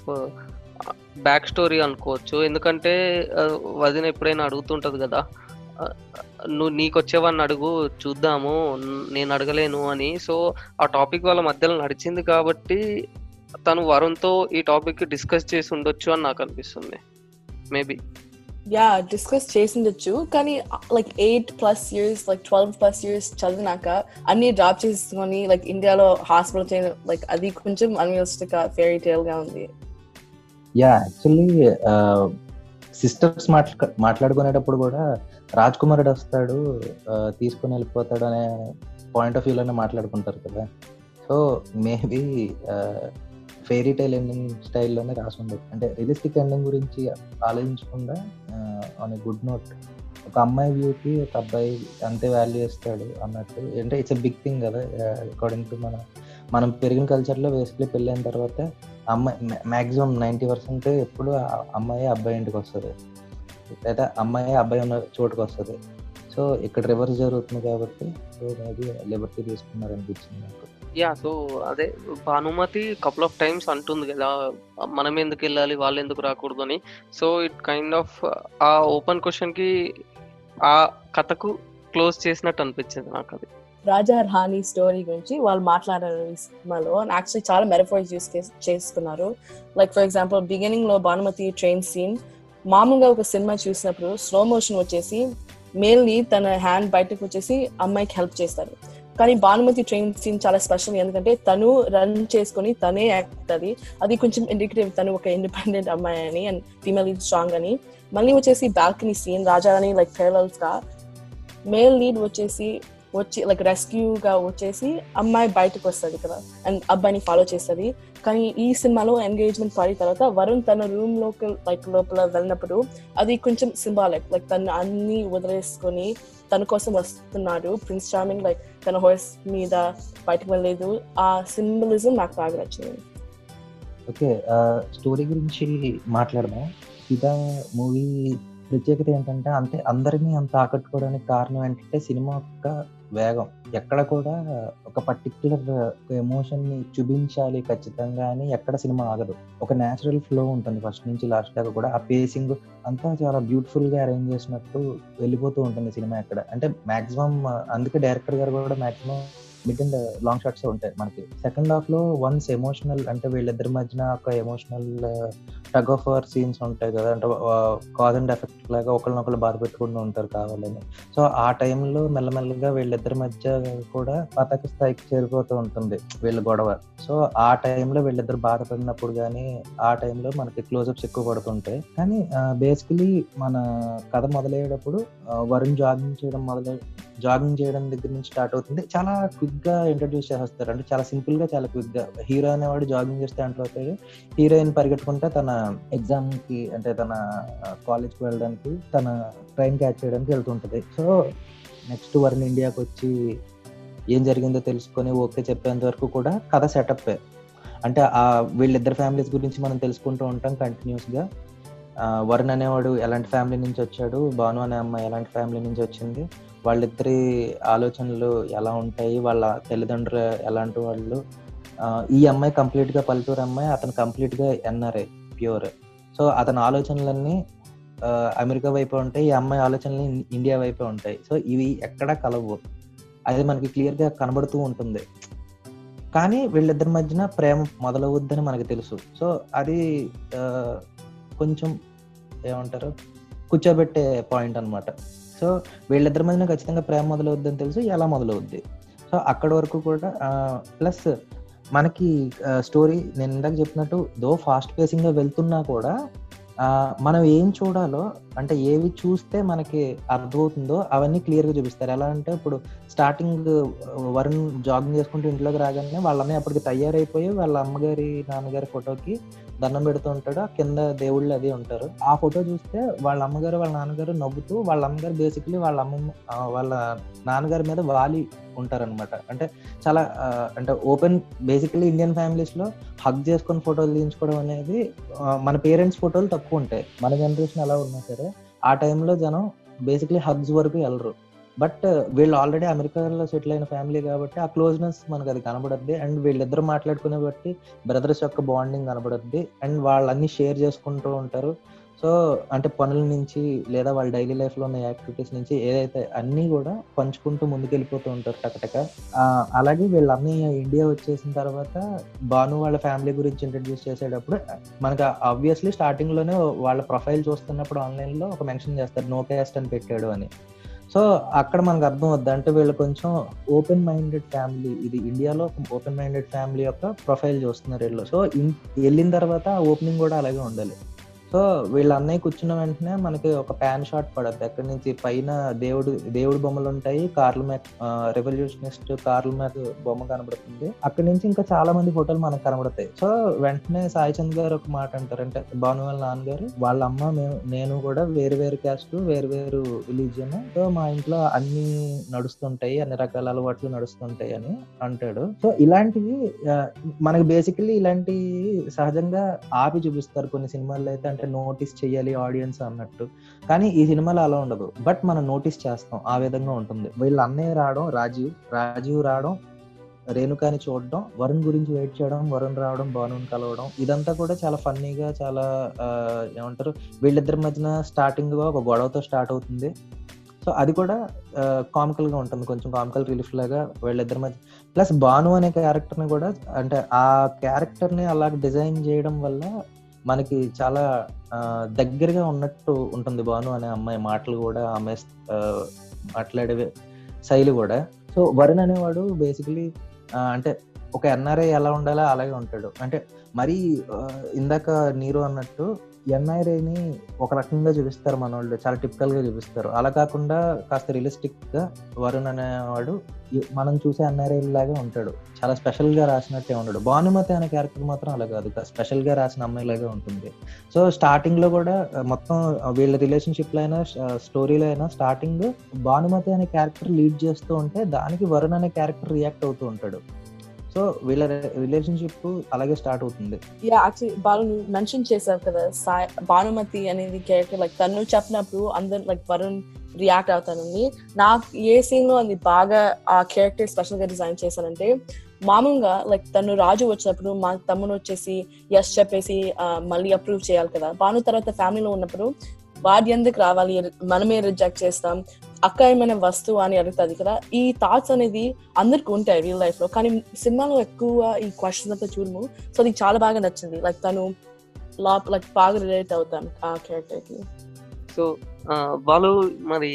back story అనుకోవచ్చు ఎందుకంటే ఆ, వదిన ఎప్పుడైనా అడుగుతుంటది కదా ఆ, నువ్వు నీకు వచ్చేవాడిని అడుగు చూద్దాము న్- నేను అడగలేను అని సో ఆ టాపిక్ వాళ్ళ మధ్యలో నడిచింది కాబట్టి తను వరుణ్తో ఈ టాపిక్ డిస్కస్ చేసి ఉండొచ్చు అని నాకు అనిపిస్తుంది మేబీ యా డిస్కస్ చేసిండొచ్చు కానీ like eight plus years like twelve plus years చదివినాక అన్ని డ్రాప్ చేసుకొని లైక్ ఇండియాలో హాస్పిటల్ చేయడం లైక్ అది కొంచెం అన్రియలిస్టిక్ ఫెయిరీ టేల్ గా ఉంది యా యాక్చువల్లీ సిస్టర్స్ మాట్లా మాట్లాడుకునేటప్పుడు కూడా రాజ్ కుమారుడు వస్తాడు ఆ, తీసుకుని వెళ్ళిపోతాడు అనే పాయింట్ ఆఫ్ వ్యూలోనే మాట్లాడుకుంటారు కదా so maybe fairy tale ending స్టైల్లోనే రాసి ఉండదు అంటే రియలిస్టిక్ ఎండింగ్ గురించి ఆలోచించకుండా ఆన్ గుడ్ నోట్ ఒక అమ్మాయి వ్యూకి ఒక అబ్బాయి అంతే వాల్యూ ఇస్తాడు అన్నట్టు అంటే ఇట్స్ ఎ బిగ్ థింగ్ కదా అకార్డింగ్ టు మన మనం పెరిగిన కల్చర్లో బేసిక్లీ పెళ్ళైన తర్వాత అమ్మాయి మాక్సిమం నైంటీ పర్సెంట్ ఎప్పుడు ఆ అమ్మాయి అబ్బాయి ఇంటికి వస్తుంది లేదా అమ్మాయి అబ్బాయి ఉన్న చోటుకి వస్తుంది సో ఇక్కడ రివర్స్ జరుగుతుంది కాబట్టి సో మేబీ లిబర్టీ తీసుకున్నారు అనిపించింది నాకు యా సో అదే భానుమతి కపుల్ ఆఫ్ టైమ్స్ అంటుంది కదా మనం ఎందుకు వెళ్ళాలి వాళ్ళు ఎందుకు రాకూడదు అని సో ఇట్ కైండ్ ఆఫ్ ఆ ఓపెన్ క్వశ్చన్ కి ఆ కథకు క్లోజ్ చేసినట్టు అనిపించింది నాకు అది రాజా రాణి స్టోరీ గురించి వాళ్ళు మాట్లాడారు ఈ సినిమాలో యాక్చువల్లీ చాలా మెరఫోర్స్ యూస్ చేసుకున్నారు లైక్ ఫర్ ఎగ్జాంపుల్ బిగినింగ్ లో భానుమతి ట్రైన్ సీన్ మామూలుగా ఒక సినిమా చూసినప్పుడు స్లో మోషన్ వచ్చేసి మేల్ ని తన హ్యాండ్ బయటకు వచ్చేసి అమ్మాయికి హెల్ప్ చేస్తారు కానీ భానుమతి ట్రైన్ సీన్ చాలా స్పెషల్ ఎందుకంటే తను రన్ చేసుకొని తనే యాక్టది అది కొంచెం ఇండికేటివ్ తను ఒక ఇండిపెండెంట్ అమ్మాయి అని అండ్ ఫీమేల్ స్ట్రాంగ్ అని మళ్ళీ వచ్చేసి బాల్కనీ సీన్ రాజారాణి లైక్ ప్యారల్స్ గా మేల్ లీడ్ వచ్చేసి వచ్చి లైక్ రెస్క్యూ గా వచ్చేసి అమ్మాయి బయటకు వస్తుంది కదా అండ్ అబ్బాయిని ఫాలో చేస్తుంది కానీ ఈ సినిమాలో ఎంగేజ్మెంట్ పాడిన తర్వాత వరుణ్ తన రూమ్ లోకి లైక్ లోపల వెళ్ళినప్పుడు అది కొంచెం సింబాలిక్ లైక్ తను అన్ని వదిలేసుకొని తన కోసం వస్తున్నాడు ప్రిన్స్ చార్మింగ్ లైక్ తన హార్స్ మీద బయటకు వెళ్ళలేదు ఆ సింబలిజం నాకు బాగా నచ్చింది ఓకే స్టోరీ గురించి మాట్లాడదాం ఇదా మూవీ ప్రత్యేకత ఏంటంటే అంతే అందరినీ అంత ఆకట్టుకోవడానికి కారణం ఏంటంటే సినిమా యొక్క వేగం ఎక్కడ కూడా ఒక పర్టిక్యులర్ ఎమోషన్ ని చూపించాలి ఖచ్చితంగా అని ఎక్కడ సినిమా ఆగదు ఒక నేచురల్ ఫ్లో ఉంటుంది ఫస్ట్ నుంచి లాస్ట్ దాకా కూడా ఆ పేసింగ్ అంతా చాలా బ్యూటిఫుల్ గా అరేంజ్ చేసినట్టు వెళ్ళిపోతూ ఉంటుంది సినిమా ఎక్కడ అంటే మాక్సిమం అందుకే డైరెక్టర్ గారు కూడా maximum mid and long shots ఉంటాయి మనకి సెకండ్ హాఫ్ లో వన్స్ ఎమోషనల్ అంటే వీళ్ళిద్దరి మధ్యన ఒక emotional tug of war scenes ఉంటాయి కదా అంటే కాజ్ అండ్ ఎఫెక్ట్ లాగా ఒకరినొకరు బాధ పెట్టుకుంటూ ఉంటారు కావాలని సో ఆ టైంలో మెల్లమెల్లగా వీళ్ళిద్దరి మధ్య కూడా పతాక స్థాయికి చేరిపోతూ ఉంటుంది వీళ్ళ గొడవ సో ఆ టైంలో వీళ్ళిద్దరు బాధపడినప్పుడు కానీ ఆ టైంలో మనకి క్లోజప్స్ ఎక్కువ పడుతుంటాయి కానీ బేసికలీ మన కథ మొదలయ్యేటప్పుడు ఆ, వరుణ్ జాగింగ్ చేయడం మొదలై జాగింగ్ చేయడం దగ్గర నుంచి స్టార్ట్ అవుతుంది చాలా క్విక్ గా ఇంట్రడ్యూస్ చేస్తారు అంటే చాలా సింపుల్ గా చాలా క్విక్ గా హీరో అనేవాడు జాగింగ్ చేస్తే అంట్లో అవుతాడు హీరోయిన్ పరిగెట్టుకుంటే తన ఎగ్జామ్ కి అంటే తన కాలేజ్ కి వెళ్ళడానికి తన ట్రైన్ క్యాచ్ చేయడానికి వెళ్తుంటది సో నెక్స్ట్ వరుణ్ ఇండియాకి వచ్చి ఏం జరిగిందో తెలుసుకొని ఓకే చెప్పేంత వరకు కూడా కథ సెటప్ అంటే ఆ వీళ్ళిద్దరు ఫ్యామిలీస్ గురించి మనం తెలుసుకుంటూ ఉంటాం కంటిన్యూస్ గా ఆ, వరుణ్ అనేవాడు ఎలాంటి ఫ్యామిలీ నుంచి వచ్చాడు భాను అనే అమ్మాయి ఎలాంటి ఫ్యామిలీ నుంచి వచ్చింది వాళ్ళిద్దరి ఆలోచనలు ఎలా ఉంటాయి వాళ్ళ తల్లిదండ్రులు ఎలాంటి వాళ్ళు ఆ, ఈ అమ్మాయి కంప్లీట్ గా పల్లెటూరు అమ్మాయి అతను కంప్లీట్ గా ఎన్ఆర్ఐ ప్యూర్ సో అతని ఆలోచనలన్నీ ఆ, అమెరికా వైపే ఉంటాయి ఈ అమ్మాయి ఆలోచనలు ఇన్- ఇండియా వైపే ఉంటాయి సో ఇవి ఎక్కడా కలవు అది మనకి క్లియర్ గా కనబడుతూ ఉంటుంది కానీ వీళ్ళిద్దరి మధ్యన ప్రేమ మొదలవుద్దని మనకు తెలుసు సో అది ఆ, కొంచెం ఏమంటారు కూర్చోబెట్టే పాయింట్ అన్నమాట సో వీళ్ళిద్దరి మధ్యన ఖచ్చితంగా ప్రేమ మొదలవుద్దని తెలుసు ఎలా మొదలవుద్ది సో సో అక్కడి వరకు కూడా ప్లస్ మనకి స్టోరీ నేను ఇందాక చెప్పినట్టు దో ఫాస్ట్ పేసింగ్ గా వెళ్తున్నా కూడా ఆ, మనం ఏం చూడాలో అంటే ఏవి చూస్తే మనకి అర్థమవుతుందో అవన్నీ క్లియర్ గా చూపిస్తారు ఎలా అంటే ఇప్పుడు స్టార్టింగ్ వరుణ్ జాగింగ్ చేసుకుంటూ ఇంట్లోకి రాగానే వాళ్ళని అప్పటికి తయారైపోయి వాళ్ళ అమ్మగారి నాన్నగారి ఫోటోకి దండం పెడుతూ ఉంటాడు ఆ కింద దేవుళ్ళు అది ఉంటారు ఆ ఫోటో చూస్తే వాళ్ళ అమ్మగారు వాళ్ళ నాన్నగారు నవ్వుతూ వాళ్ళ అమ్మగారు బేసిక్లీ వాళ్ళ అమ్మమ్మ ఆ, వాళ్ళ నాన్నగారి మీద వాలి ఉంటారన్నమాట అంటే చాలా ఆ, అంటే ఓపెన్ బేసికలీ ఇండియన్ ఫ్యామిలీస్ లో హగ్ చేసుకొని ఫోటోలు తీయించుకోవడం అనేది ఆ, మన పేరెంట్స్ ఫోటోలు తక్కువ ఉంటాయి మన జనరేషన్ ఎలా ఉన్నా సరే ఆ టైంలో జనం బేసిక్లీ హగ్స్ వరకు వెళ్ళరు బట్ వీళ్ళు ఆల్రెడీ అమెరికాలో సెటిల్ అయిన ఫ్యామిలీ కాబట్టి ఆ క్లోజ్నెస్ మనకు అది కనబడద్ది అండ్ వీళ్ళిద్దరు మాట్లాడుకునే బట్టి బ్రదర్స్ యొక్క బాండింగ్ కనబడద్ది అండ్ వాళ్ళన్ని షేర్ చేసుకుంటూ ఉంటారు సో అంటే పనుల నుంచి లేదా వాళ్ళ డైలీ లైఫ్ లో ఉన్న యాక్టివిటీస్ నుంచి ఏదైతే అన్ని కూడా పంచుకుంటూ ముందుకెళ్ళిపోతూ ఉంటారు టకటక ఆ, అలాగే వీళ్ళ అన్నయ్య ఇండియా వచ్చేసిన తర్వాత భాను వాళ్ళ ఫ్యామిలీ గురించి ఇంట్రడ్యూస్ చేసేటప్పుడు మనకి ఆబ్వియస్లీ స్టార్టింగ్ లోనే వాళ్ళ ప్రొఫైల్ చూస్తున్నప్పుడు ఆన్లైన్ లో ఒక మెన్షన్ చేస్తారు నో క్యాస్ట్ అని పెట్టాడు అని సో అక్కడ మనకు అర్థం అవుద్ది అంటే వీళ్ళు కొంచెం ఓపెన్ మైండెడ్ ఫ్యామిలీ ఇది ఇండియాలో ఓపెన్ మైండెడ్ ఫ్యామిలీ యొక్క ప్రొఫైల్ చూస్తున్నారు వీళ్ళు సో ఇన్- వెళ్ళిన తర్వాత ఓపెనింగ్ కూడా అలాగే ఉండాలి సో వీళ్ళ అన్నయ్య కూర్చున్న వెంటనే మనకి ఒక ప్యాన్ షాట్ పడద్ది అక్కడి నుంచి పైన దేవుడు దేవుడు బొమ్మలు ఉంటాయి Karl Marx revolutionist Karl Marx బొమ్మ కనబడుతుంది అక్కడి నుంచి ఇంకా చాలా మంది ఫోటోలు మనకు కనబడతాయి సో వెంటనే సాయి చంద్ గారు ఒక మాట అంటారు అంటే భాను వాళ్ళ నాన్నగారు వాళ్ళ అమ్మ మేము నేను కూడా వేరు వేరు క్యాస్ట్ వేరు వేరు రిలీజియన్ సో మా ఇంట్లో అన్ని నడుస్తుంటాయి అన్ని రకాల అలవాట్లు నడుస్తుంటాయి అని అంటాడు సో ఇలాంటివి ఆ, మనకి బేసికలీ ఇలాంటి సహజంగా ఆపి చూపిస్తారు కొన్ని సినిమాల్లో అయితే అంటే నోటీస్ చేయాలి ఆడియన్స్ అన్నట్టు కానీ ఈ సినిమాలో అలా ఉండదు బట్ మనం నోటీస్ చేస్తాం ఆ విధంగా ఉంటుంది వీళ్ళ అన్నయ్య రావడం రాజీవ్ రాజీవ్ రావడం రేణుకాని చూడడం వరుణ్ గురించి వెయిట్ చేయడం వరుణ్ రావడం భానుని కలవడం ఇదంతా కూడా చాలా ఫన్నీగా చాలా ఆ, ఏమంటారు వీళ్ళిద్దరి మధ్యన స్టార్టింగ్ గా ఒక గొడవతో స్టార్ట్ అవుతుంది సో అది కూడా కామికల్ గా ఉంటుంది కొంచెం కామికల్ రిలీఫ్ లాగా వీళ్ళిద్దరి మధ్య ప్లస్ భాను అనే క్యారెక్టర్ ని కూడా అంటే ఆ క్యారెక్టర్ ని అలా డిజైన్ చేయడం వల్ల మనకి చాలా ఆ, దగ్గరగా ఉన్నట్టు ఉంటుంది భాను అనే అమ్మాయి మాటలు కూడా ఆమె ఆ, మాట్లాడే శైలి కూడా సో వరుణ్ అనేవాడు బేసికలీ అంటే ఒక ఎన్ఆర్ఐ ఎలా ఉండాలో అలాగే ఉంటాడు అంటే మరీ ఆ, ఇందాక నీరు అన్నట్టు ఎన్ఆర్ఐని ఒక రకంగా చూపిస్తారు మన వాళ్ళు చాలా టిపికల్ గా చూపిస్తారు అలా కాకుండా కాస్త రియలిస్టిక్ గా వరుణ్ అనేవాడు ఈ- మనం చూసే ఎన్ఆర్ఐ లాగా ఉంటాడు చాలా స్పెషల్ గా రాసినట్టే ఉంటాడు భానుమతి అనే క్యారెక్టర్ మాత్రం అలా కాదు స్పెషల్ గా రాసిన అమ్మాయి లాగా ఉంటుంది సో స్టార్టింగ్ లో కూడా ఆ, మొత్తం వీళ్ళ రిలేషన్షిప్ లో అయినా స్టోరీలో అయినా స్టార్టింగ్ భానుమతి అనే క్యారెక్టర్ లీడ్ చేస్తూ ఉంటే దానికి వరుణ్ అనే క్యారెక్టర్ రియాక్ట్ అవుతూ ఉంటాడు సో వీళ్ళ రిలేషన్షిప్ అలాగే స్టార్ట్ అవుతుంది యా యాక్చువల్లీ బాలు నువ్వు మెన్షన్ చేసావు కదా సాయి భానుమతి అనేది క్యారెక్టర్ లైక్ తను చెప్పినప్పుడు అందరు లైక్ వరుణ్ రియాక్ట్ అవుతానని నాకు ఏ సీన్ లో అది బాగా ఆ క్యారెక్టర్ స్పెషల్ గా డిజైన్ చేశానంటే మామూలుగా లైక్ తను రాజు వచ్చినప్పుడు మా తమ్ముడు వచ్చేసి ఎస్ చెప్పేసి ఆ, మళ్ళీ అప్రూవ్ చేయాలి కదా భాను తర్వాత ఫ్యామిలీలో ఉన్నప్పుడు వాడి ఎందుకు రావాలి మనమే రిజెక్ట్ చేస్తాం అక్క ఏమైనా వస్తువు అని అడుగుతుంది కదా ఈ థాట్స్ అనేది అందరికి ఉంటాయి రియల్ లైఫ్ లో కానీ సినిమాలో ఎక్కువ ఈ క్వశ్చన్ అంతా చూడము సో అది చాలా బాగా నచ్చింది లైక్ తను లాప్ లైక్ బాగా రిలేట్ అవుతాను ఆ క్యారెక్టర్ కి సో ఆ, వాళ్ళు మరి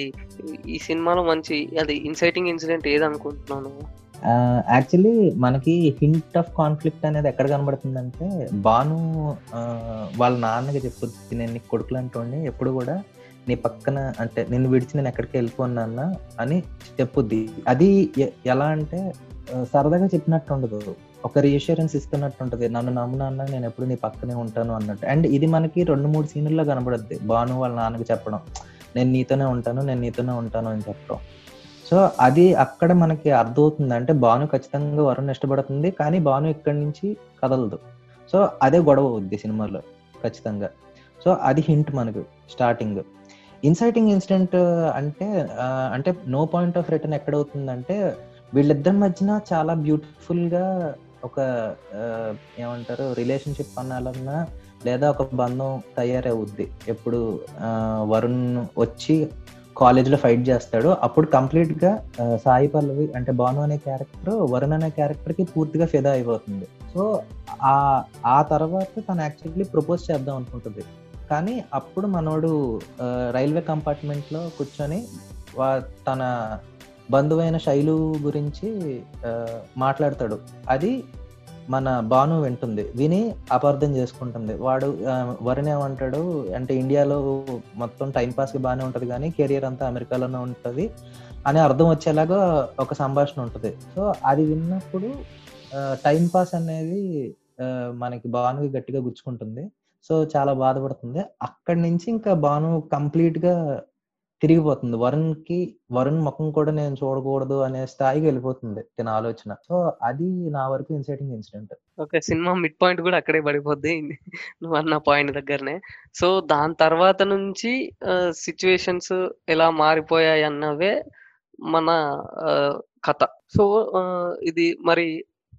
ఈ సినిమాలో మంచి అది ఇన్సైటింగ్ ఇన్సిడెంట్ ఏది అనుకుంటున్నాను యాక్చువల్లీ మనకి హింట్ ఆఫ్ కాన్ఫ్లిక్ట్ అనేది ఎక్కడ కనబడుతుందంటే బాను ఆ, వాళ్ళ నాన్నకి చెప్పుద్ది నేను నీకు కొడుకులు అంటోండి ఎప్పుడు కూడా నీ పక్కన అంటే నిన్ను విడిచి నేను ఎక్కడికి వెళ్ళిపోను అని చెప్పుద్ది అది ఎ- ఎలా అంటే ఆ, సరదాగా చెప్పినట్టు ఉండదు ఒక రీఅష్యూరెన్స్ ఇస్తున్నట్టు ఉంటది నన్ను నమ్ము నాన్న నేను ఎప్పుడు నీ పక్కనే ఉంటాను అన్నట్టు అండ్ ఇది మనకి రెండు మూడు సీన్లలో కనబడుద్ది బాను వాళ్ళ నాన్నకి చెప్పడం నేను నీతోనే ఉంటాను నేను నీతోనే ఉంటాను అని చెప్పడం సో అది అక్కడ మనకి అర్థమవుతుంది అంటే భాను ఖచ్చితంగా వరుణ్ ఇష్టపడుతుంది కానీ భాను ఇక్కడి నుంచి కదలదు సో అదే గొడవ అవుద్ది సినిమాలో ఖచ్చితంగా సో అది హింట్ మనకు స్టార్టింగ్ ఇన్సైటింగ్ ఇన్సిడెంట్ అంటే ఆ, అంటే నో పాయింట్ ఆఫ్ రిటర్న్ ఎక్కడ అవుతుందంటే వీళ్ళిద్దరి మధ్యన చాలా బ్యూటిఫుల్ గా ఒక ఆ, ఏమంటారు రిలేషన్షిప్ అనాలన్నా లేదా ఒక బంధం తయారవుద్ది ఎప్పుడు ఆ, వరుణ్ వచ్చి కాలేజ్ లో ఫైట్ చేస్తాడు అప్పుడు కంప్లీట్ గా ఆ, సాయి పల్లవి అంటే భాను అనే క్యారెక్టర్ వరుణ్ అనే క్యారెక్టర్ కి పూర్తిగా ఫిదా అయిపోతుంది సో ఆ ఆ తర్వాత తను యాక్చువల్లీ ప్రపోజ్ చేద్దాం అనుకుంటుంది కానీ అప్పుడు మనోడు ఆ, రైల్వే కంపార్ట్మెంట్ లో కూర్చొని వా- తన బంధువైన శైలు గురించి ఆ, మాట్లాడతాడు అది మన భాను వింటుంది విని అపార్థం చేసుకుంటుంది వాడు ఆ, వరుణ్ ఏమంటాడు అంటే ఇండియాలో మొత్తం టైం పాస్ కి బాగానే ఉంటది కానీ కెరియర్ అంతా అమెరికాలోనే ఉంటది అని అర్థం వచ్చేలాగా ఒక సంభాషణ ఉంటుంది సో అది విన్నప్పుడు టైం పాస్ అనేది ఆ, మనకి భానుకి గట్టిగా గుచ్చుకుంటుంది సో చాలా బాధపడుతుంది అక్కడి నుంచి ఇంకా భాను కంప్లీట్ గా తిరిగిపోతుంది వరుణ్ కి వరుణ్ ముఖం కూడా నేను చూడకూడదు అనే స్థాయికి వెళ్ళిపోతుంది తన ఆలోచన సో అది నా వరకు ఇన్సైటింగ్ ఇన్సిడెంట్ ఓకే సినిమా మిడ్ పాయింట్ కూడా అక్కడే పడిపోద్ది నువ్వు అన్న పాయింట్ దగ్గరనే సో దాని తర్వాత నుంచి సిచ్యువేషన్స్ ఎలా మారిపోయాయి అన్నవే మన ఆ, కథ సో ఆ, ఇది మరి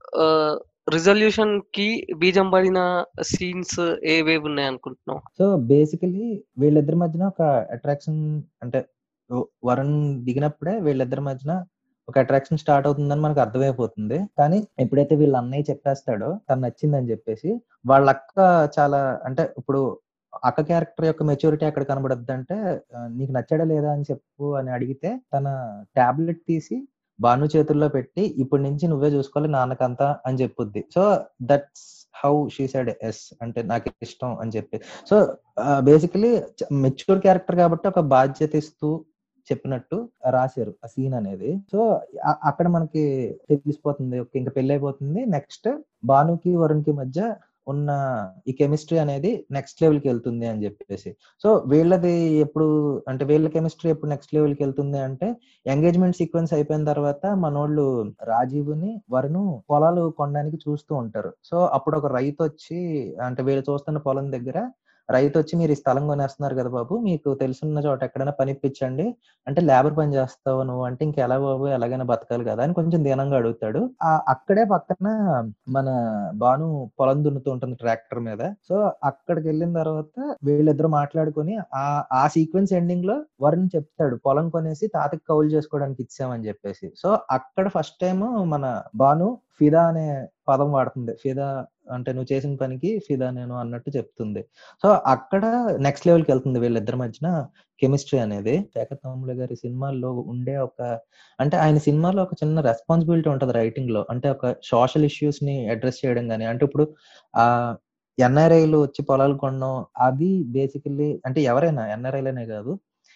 రిజల్యూషన్ కి బీజం పడిన సీన్స్ ఏవేవి ఉన్నాయి అనుకుంటున్నావు సో బేసికలీ వీళ్ళిద్దరి మధ్యన ఒక అట్రాక్షన్ అంటే వ- వరుణ్ దిగినప్పుడే వీళ్ళిద్దరి మధ్యన ఒక అట్రాక్షన్ స్టార్ట్ అవుతుందని మనకు అర్థమైపోతుంది కానీ ఎప్పుడైతే వీళ్ళ అన్నయ్య చెప్పేస్తాడో తను నచ్చిందని చెప్పేసి వాళ్ళ అక్క చాలా అంటే ఇప్పుడు అక్క క్యారెక్టర్ యొక్క మెచ్యూరిటీ ఎక్కడ కనబడద్దు అంటే నీకు నచ్చాడా లేదా అని చెప్పు అని అడిగితే తన టాబ్లెట్ తీసి భాను చేతుల్లో పెట్టి ఇప్పటి నుంచి నువ్వే చూసుకోవాలి నాన్నకంతా అని చెప్పుద్ది so that's how she side is అంటే నాకు ఇష్టం అని చెప్పి సో బేసికలీ మెచ్యూర్ క్యారెక్టర్ కాబట్టి ఒక బాధ్యత ఇస్తూ చెప్పినట్టు రాశారు ఆ సీన్ అనేది సో అ- అక్కడ మనకి తెలిసిపోతుంది ఓకే ఇంకా పెళ్లి అయిపోతుంది నెక్స్ట్ భానుకి వరుణ్కి మధ్య ఉన్న ఈ కెమిస్ట్రీ అనేది నెక్స్ట్ లెవెల్ కి వెళ్తుంది అని చెప్పేసి సో వీళ్ళది ఎప్పుడు అంటే వీళ్ళ కెమిస్ట్రీ ఎప్పుడు నెక్స్ట్ లెవెల్ కి వెళ్తుంది అంటే ఎంగేజ్మెంట్ సీక్వెన్స్ అయిపోయిన తర్వాత మనోళ్ళు రాజీవ్ని వరుణ్ పొలాలు కొనడానికి చూస్తూ ఉంటారు సో అప్పుడు ఒక రైతు వచ్చి అంటే వీళ్ళు చూస్తున్న పొలం దగ్గర రైతు వచ్చి మీరు ఈ స్థలం కొనేస్తున్నారు కదా బాబు మీకు తెలుసున్న చోట ఎక్కడైనా పని ఇప్పించండి అంటే లేబర్ పని చేస్తావు నువ్వు అంటే ఇంకెలా బాబు ఎలాగైనా బతకాలి కదా అని కొంచెం దీనంగా అడుగుతాడు ఆ అక్కడే పక్కన మన భాను పొలం దున్నుతూ ఉంటుంది ట్రాక్టర్ మీద సో అక్కడికి వెళ్ళిన తర్వాత వీళ్ళిద్దరు మాట్లాడుకొని ఆ ఆ సీక్వెన్స్ ఎండింగ్ లో వరుణ్ చెప్తాడు పొలం కొనేసి తాతకి కౌలు చేసుకోవడానికి ఇచ్చామని చెప్పేసి సో అక్కడ ఫస్ట్ టైం మన భాను ఫిదా అనే పదం వాడుతుంది ఫిదా అంటే నువ్వు చేసిన పనికి ఫిదా నేను అన్నట్టు చెప్తుంది సో అక్కడ నెక్స్ట్ లెవెల్ కి వెళ్తుంది వీళ్ళిద్దరి మధ్యన కెమిస్ట్రీ అనేది శేఖర్ తమ్ముళ్ళ గారి సినిమాల్లో ఉండే ఒక అంటే ఆయన సినిమాలో ఒక చిన్న రెస్పాన్సిబిలిటీ ఉంటుంది రైటింగ్ లో అంటే ఒక సోషల్ ఇష్యూస్ ని అడ్రస్ చేయడం కానీ అంటే ఇప్పుడు ఆ ఎన్ఆర్ఐలు వచ్చి పొలాలు కొనడం అది బేసికల్లీ అంటే ఎవరైనా ఎన్ఆర్ఐలనే కాదు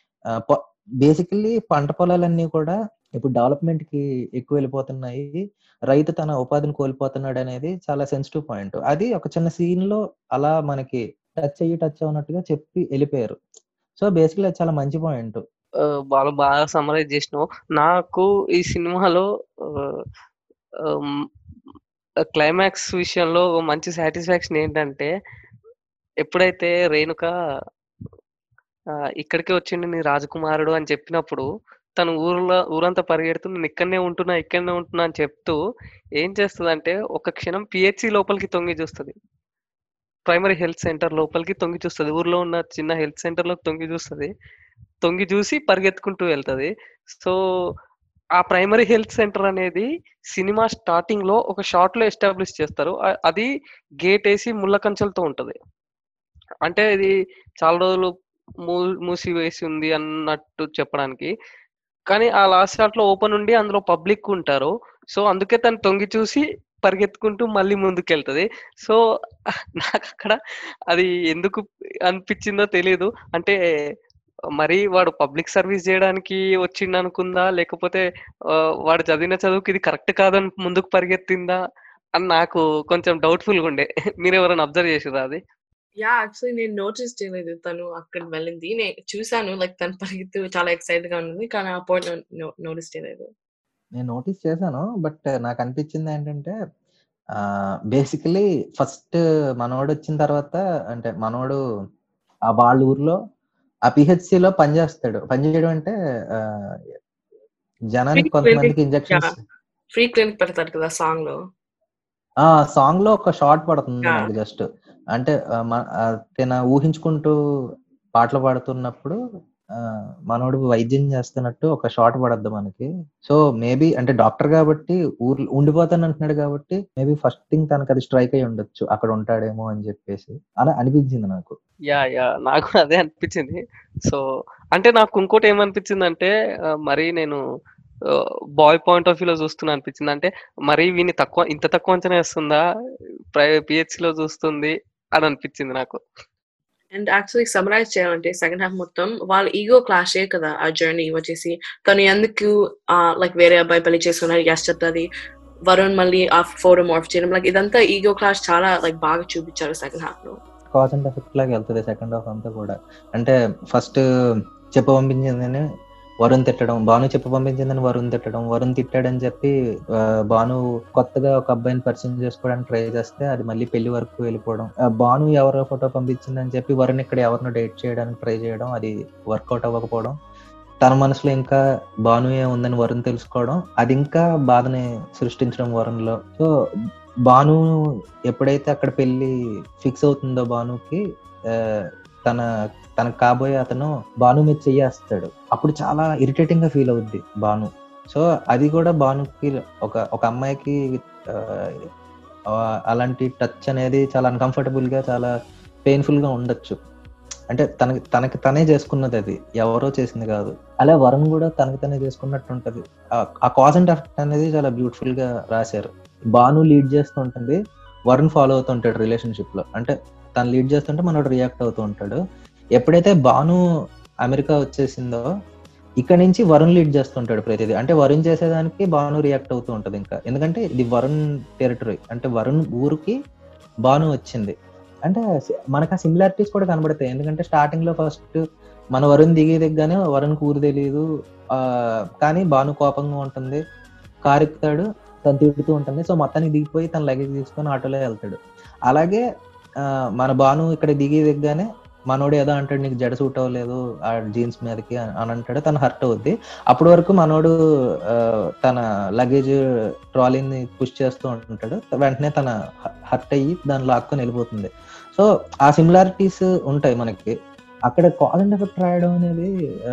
బేసికల్లీ పంట పొలాలన్నీ కూడా ఇప్పుడు డెవలప్మెంట్ కి ఎక్కువ వెళ్ళిపోతున్నాయి రైతు తన ఉపాధిని కోల్పోతున్నాడు అనేది చాలా సెన్సిటివ్ పాయింట్ అది ఒక చిన్న సీన్ లో అలా మనకి టచ్ అయ్యి టచ్ అవునట్టుగా చెప్పి వెళ్ళిపోయారు సో బేసికలీ అది చాలా మంచి పాయింట్ బాగా బాగా సమరైజ్ చేసినావు నాకు ఈ సినిమాలో క్లైమాక్స్ విషయంలో ఒక మంచి సాటిస్ఫాక్షన్ ఏంటంటే ఎప్పుడైతే రేణుక ఆ, ఇక్కడికే వచ్చిండు నీ రాజకుమారుడు అని చెప్పినప్పుడు తను ఊర్లో ఊరంతా పరిగెడుతూ నేను ఇక్కడనే ఉంటున్నా ఇక్కడనే ఉంటున్నా అని చెప్తూ ఏం చేస్తుందంటే ఒక క్షణం పిహెచ్సి లోపలికి తొంగి చూస్తుంది ప్రైమరీ హెల్త్ సెంటర్ లోపలికి తొంగి చూస్తుంది ఊర్లో ఉన్న చిన్న హెల్త్ సెంటర్ లోకి తొంగి చూస్తుంది తొంగి చూసి పరిగెత్తుకుంటూ వెళ్తది సో ఆ ప్రైమరీ హెల్త్ సెంటర్ అనేది సినిమా స్టార్టింగ్ లో ఒక షార్ట్ లో ఎస్టాబ్లిష్ చేస్తారు అ- అది గేట్ వేసి ముళ్ళ కంచెలతో ఉంటది అంటే ఇది చాలా రోజులు మూ మూసి వేసి ఉంది అన్నట్టు చెప్పడానికి కానీ ఆ లాస్ట్ షాట్ లో ఓపెన్ ఉండి అందులో పబ్లిక్ ఉంటారు సో అందుకే తను తొంగి చూసి పరిగెత్తుకుంటూ మళ్ళీ ముందుకెళ్తది సో నాకు అక్కడ అది ఎందుకు అనిపించిందో తెలియదు అంటే మరి వాడు పబ్లిక్ సర్వీస్ చేయడానికి వచ్చిండు అనుకుందా లేకపోతే ఆ, వాడు చదివిన చదువుకి ఇది కరెక్ట్ కాదని ముందుకు పరిగెత్తిందా అని నాకు కొంచెం డౌట్ఫుల్ గా ఉండే మీరు ఎవరైనా అబ్జర్వ్ చేసిరా అది యా యాక్చువల్లీ నేను నోటీస్ చేయలేదు తను అక్కడికి వెళ్ళింది నేను చూసాను లైక్ తను పరిగెత్తు చాలా ఎక్సైటెడ్ గా ఉంది కానీ ఆ పాయింట్ నోటీస్ చేయలేదు నేను నోటీస్ చేశాను బట్ నాకు అనిపించింది ఏంటంటే బేసికలీ ఫస్ట్ మనోడు వచ్చిన తర్వాత అంటే మనోడు ఆ వాళ్ళ ఊర్లో ఆ PHC లో పనిచేస్తాడు పనిచేయడం అంటే ఆ, జనానికి Free కొంతమందికి clinic, ఇంజక్షన్స్ ఫ్రీ క్లినిక్ పెడతారు కదా సాంగ్ లో ఆ సాంగ్ లో ఒక షార్ట్ పడుతుంది Yeah. మనకి జస్ట్ అంటే ఆ, మ- ఆ, తిన ఊహించుకుంటూ పాటలు పాడుతున్నప్పుడు ఆ, మనోడు వైద్యం చేస్తున్నట్టు ఒక షార్ట్ పడద్దు మనకి సో మేబీ అంటే డాక్టర్ కాబట్టి ఊర్లో ఉండిపోతాను అంటున్నాడు కాబట్టి మేబీ ఫస్ట్ థింగ్ తనకు అది స్ట్రైక్ అయి ఉండొచ్చు అక్కడ ఉంటాడేమో అని చెప్పేసి అలా అనిపించింది నాకు యా యా నాకు అదే అనిపించింది సో అంటే నాకు ఇంకోటి ఏమనిపించింది అంటే మరి నేను బాయ్ పాయింట్ ఆఫ్ వ్యూలో చూస్తున్నా అనిపించింది అంటే మరీ వీని తక్కువ ఇంత తక్కువ అంచనా వేస్తుందా పిహెచ్ లో చూస్తుంది అని అనిపించింది నాకు అండ్ యాక్చువల్లీ సమరైజ్ చేయాలంటే సెకండ్ హాఫ్ మొత్తం వాళ్ళ ఈగో క్లాషే కదా ఆ జర్నీ వచ్చేసి తను ఎందుకు లైక్ వేరే అబ్బాయి పెళ్లి చేసుకున్నారు ఎస్ చెప్తుంది వరుణ్ మళ్ళీ ఆ ఫోటో మార్ఫ్ చేయడం లైక్ ఇదంతా ఈగో క్లాష్ చాలా లైక్ బాగా చూపించారు సెకండ్ హాఫ్ లో కాజ్ అండ్ ఎఫెక్ట్ లాగా వెళ్తుంది సెకండ్ హాఫ్ అంతా కూడా అంటే ఫస్ట్ చెప్ప పంపించిందని వరుణ్ తిట్టడం భాను చెప్ప పంపించిందని వరుణ్ తిట్టడం వరుణ్ తిట్టాడని చెప్పి ఆ, భాను కొత్తగా ఒక అబ్బాయిని పరిచయం చేసుకోవడానికి ట్రై చేస్తే అది మళ్ళీ పెళ్లి వరకు వెళ్ళిపోవడం ఆ, భాను ఎవరో ఫోటో పంపించిందని చెప్పి వరుణ్ ఇక్కడ ఎవరినో డేట్ చేయడానికి ట్రై చేయడం అది వర్కౌట్ అవ్వకపోవడం తన మనసులో ఇంకా భానుయే ఉందని వరుణ్ తెలుసుకోవడం అది ఇంకా బాధని సృష్టించడం వరుణ్లో సో భాను ఎప్పుడైతే అక్కడ పెళ్లి ఫిక్స్ అవుతుందో భానుకి ఆ, తన తనకు కాబోయే అతను భాను మీద చెయ్యేస్తాడు అప్పుడు చాలా ఇరిటేటింగ్ గా ఫీల్ అవుద్ది భాను సో అది కూడా భానుకి ఒక ఒక అమ్మాయికి ఆ, ఆ, అలాంటి టచ్ అనేది చాలా అన్కంఫర్టబుల్ గా చాలా పెయిన్ఫుల్ గా ఉండొచ్చు అంటే తనకి తనకి తనే చేసుకున్నది అది ఎవరో చేసింది కాదు అలా వరుణ్ కూడా తనకి తనే చేసుకున్నట్టు ఉంటది ఆ- ఆ కాజ్ అండ్ ఎఫెక్ట్ అనేది చాలా బ్యూటిఫుల్ గా రాశారు భాను లీడ్ చేస్తూ ఉంటుంది వరుణ్ ఫాలో అవుతూ ఉంటాడు రిలేషన్షిప్ లో అంటే తను లీడ్ చేస్తుంటే మనోడు రియాక్ట్ అవుతూ ఉంటాడు ఎప్పుడైతే భాను అమెరికా వచ్చేసిందో ఇక్కడ నుంచి వరుణ్ లీడ్ చేస్తుంటాడు ప్రతిదీ అంటే వరుణ్ చేసేదానికి భాను రియాక్ట్ అవుతూ ఉంటది ఇంకా ఎందుకంటే ఇది వరుణ్ టెరిటరీ అంటే వరుణ్ ఊరికి భాను వచ్చింది అంటే సి- మనకు ఆ సిమిలారిటీస్ కూడా కనబడతాయి ఎందుకంటే స్టార్టింగ్ లో ఫస్ట్ మన వరుణ్ దిగే దిగ్గానే వరుణ్ ఊరు తెలియదు ఆ కానీ భాను కోపంగా ఉంటుంది కారు ఎక్కుతాడు తను తిడుతూ ఉంటుంది సో మొత్తానికి దిగిపోయి తన లగేజ్ తీసుకొని ఆటోలో వెళ్తాడు అలాగే ఆ, మన భాను ఇక్కడ దిగి దిగ్గానే మనోడు ఏదో అంటాడు నీకు జడ సూట్ అవ్వలేదు ఆ జీన్స్ మీదకి అని అని అంటాడు తను హర్ట్ అవుద్ది అప్పటి వరకు మనోడు ఆ, తన లగేజ్ ట్రాలీని పుష్ చేస్తూ ఉంటాడు వెంటనే తన హర్ట్ అయ్యి దాన్ని లాక్కొని వెళ్ళిపోతుంది సో ఆ సిమిలారిటీస్ ఉంటాయి మనకి అక్కడ కాల్ అండ్ ఎఫెక్ట్ రాయడం అనేది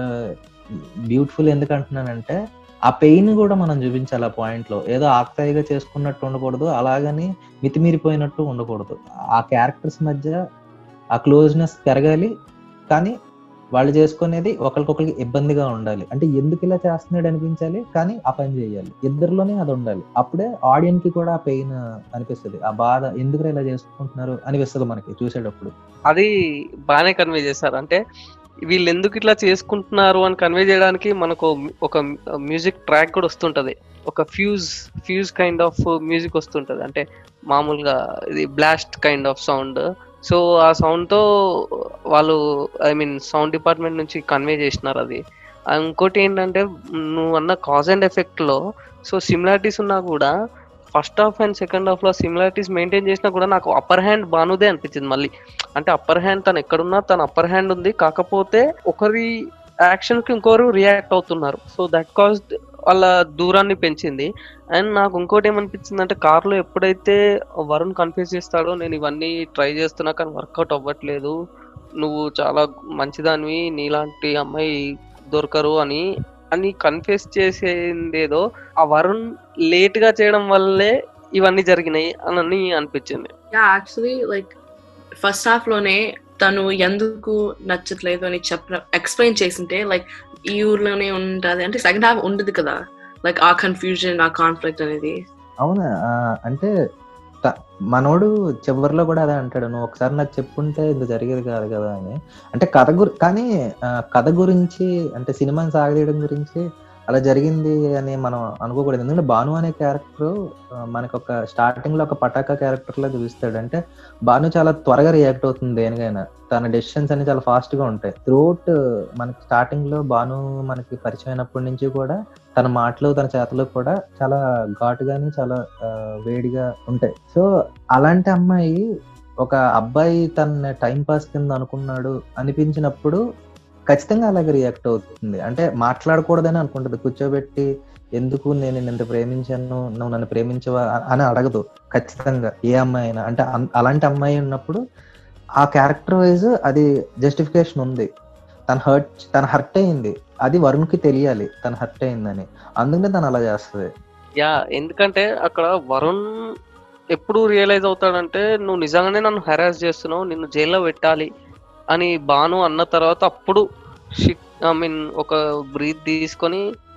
బ్యూటిఫుల్ ఎందుకు అంటున్నానంటే ఆ పెయిన్ కూడా మనం చూపించాలి ఆ పాయింట్ లో ఏదో ఆక్తాయిగా చేసుకున్నట్టు ఉండకూడదు అలాగని మితిమీరిపోయినట్టు ఉండకూడదు ఆ క్యారెక్టర్స్ మధ్య ఆ క్లోజ్నెస్ పెరగాలి కానీ వాళ్ళు చేసుకునేది ఒకరికొకరికి ఇబ్బందిగా ఉండాలి అంటే ఎందుకు ఇలా చేస్తున్నాడు అనిపించాలి కానీ ఆ పని చేయాలి ఇద్దరిలోనే అది ఉండాలి అప్పుడే ఆడియన్స్ కి కూడా ఆ పెయిన్ అనిపిస్తుంది ఆ బాధ ఎందుకు ఇలా చేసుకుంటున్నారు అనిపిస్తుంది మనకి చూసేటప్పుడు అది బాగానే కన్వే చేశారు అంటే వీళ్ళు ఎందుకు ఇట్లా చేసుకుంటున్నారు అని కన్వే చేయడానికి మనకు ఒక మ్యూజిక్ ట్రాక్ కూడా వస్తుంటది ఒక fuse fuse kind of music వస్తుంటది అంటే మామూలుగా ఇది blast kind of sound so ఆ సౌండ్ తో వాళ్ళు ఐ మీన్ సౌండ్ డిపార్ట్మెంట్ నుంచి కన్వే చేసినారు అది ఆ ఇంకోటి ఏంటంటే నువ్వు అన్న కాజ్ అండ్ ఎఫెక్ట్ లో సో సిమిలారిటీస్ ఉన్నా కూడా first half and second half లో సిమిలారిటీస్ మెయింటైన్ చేసినా కూడా నాకు అప్పర్ హ్యాండ్ బానుదే అనిపించింది మళ్ళీ అంటే అప్పర్ హ్యాండ్ తను ఎక్కడున్నా తన అప్పర్ హ్యాండ్ ఉంది కాకపోతే ఒకరి యాక్షన్ కి ఇంకొకరు రియాక్ట్ అవుతున్నారు సో దట్ కాజ్ వాళ్ళ దూరాన్ని పెంచింది అండ్ నాకు ఇంకోటి ఏమనిపించింది అంటే కార్లో ఎప్పుడైతే వరుణ్ కన్ఫ్యూజ్ చేస్తాడో నేను ఇవన్నీ ట్రై చేస్తున్నా కానీ వర్కౌట్ అవ్వట్లేదు నువ్వు చాలా మంచిదానివి నీలాంటి అమ్మాయి దొరకరు అని అని కన్ఫ్యూజ్ చేసేదేదో ఆ వరుణ్ లేట్ గా చేయడం వల్లే ఇవన్నీ జరిగినాయి అని అనిపించింది yeah actually like first half లోనే తను ఎందుకు నచ్చట్లేదు అని చెప్ప ఎక్స్ప్లెయిన్ చేసింటే లైక్ ఈ ఊర్లోనే ఉంటది అంటే సెకండ్ హాఫ్ ఉండదు కదా లైక్ ఆ కన్ఫ్యూజన్ ఆ కాన్ఫ్లిక్ట్ అనేది అవునా ఆ, అంటే త- మనోడు చివరిలో కూడా అదే అంటాడు నువ్వు ఒకసారి నాకు చెప్పుంటే ఇది జరిగేది కాదు కదా అని అంటే కథ గురి కానీ ఆ, కథ గురించి అంటే సినిమాని సాగదీయడం గురించి అలా జరిగింది అని మనం అనుకోకూడదు ఎందుకంటే భాను అనే క్యారెక్టర్ మనకు ఒక స్టార్టింగ్ లో ఒక పటాకా క్యారెక్టర్ లా చూపిస్తాడు అంటే భాను చాలా త్వరగా రియాక్ట్ అవుతుంది దేనికైనా తన డెసిషన్స్ అన్ని చాలా ఫాస్ట్ గా ఉంటాయి త్రూఅవుట్ మనకి స్టార్టింగ్ లో భాను మనకి పరిచయం అయినప్పటి నుంచి కూడా తన మాటలు తన చేతలు కూడా చాలా ఘాటుగాని చాలా ఆ, వేడిగా ఉంటాయి సో అలాంటి అమ్మాయి ఒక అబ్బాయి తన టైం పాస్ కింద అనుకున్నాడు అనిపించినప్పుడు ఖచ్చితంగా అలాగే రియాక్ట్ అవుతుంది అంటే మాట్లాడకూడదని అనుకుంటుంది కూర్చోబెట్టి ఎందుకు నేను నిన్ను ఇంత ప్రేమించాను నువ్వు నన్ను ప్రేమించవా అని అడగదు ఖచ్చితంగా ఏ అమ్మాయి అయినా అంటే అన్- అలాంటి అమ్మాయి ఉన్నప్పుడు ఆ క్యారెక్టర్ వైజ్ అది జస్టిఫికేషన్ ఉంది తన హర్ట్ తన హర్ట్ అయింది అది వరుణ్కి తెలియాలి తన హర్ట్ అయిందని అందుకనే తను అలా చేస్తుంది యా ఎందుకంటే అక్కడ వరుణ్ ఎప్పుడు రియలైజ్ అవుతాడంటే నువ్వు నిజంగానే నన్ను హెరాస్ చేస్తున్నావు నిన్ను జైల్లో పెట్టాలి అని బాను అన్న తర్వాత అప్పుడు ఐ మీన్ ఒక బ్రీత్ తీసుకొని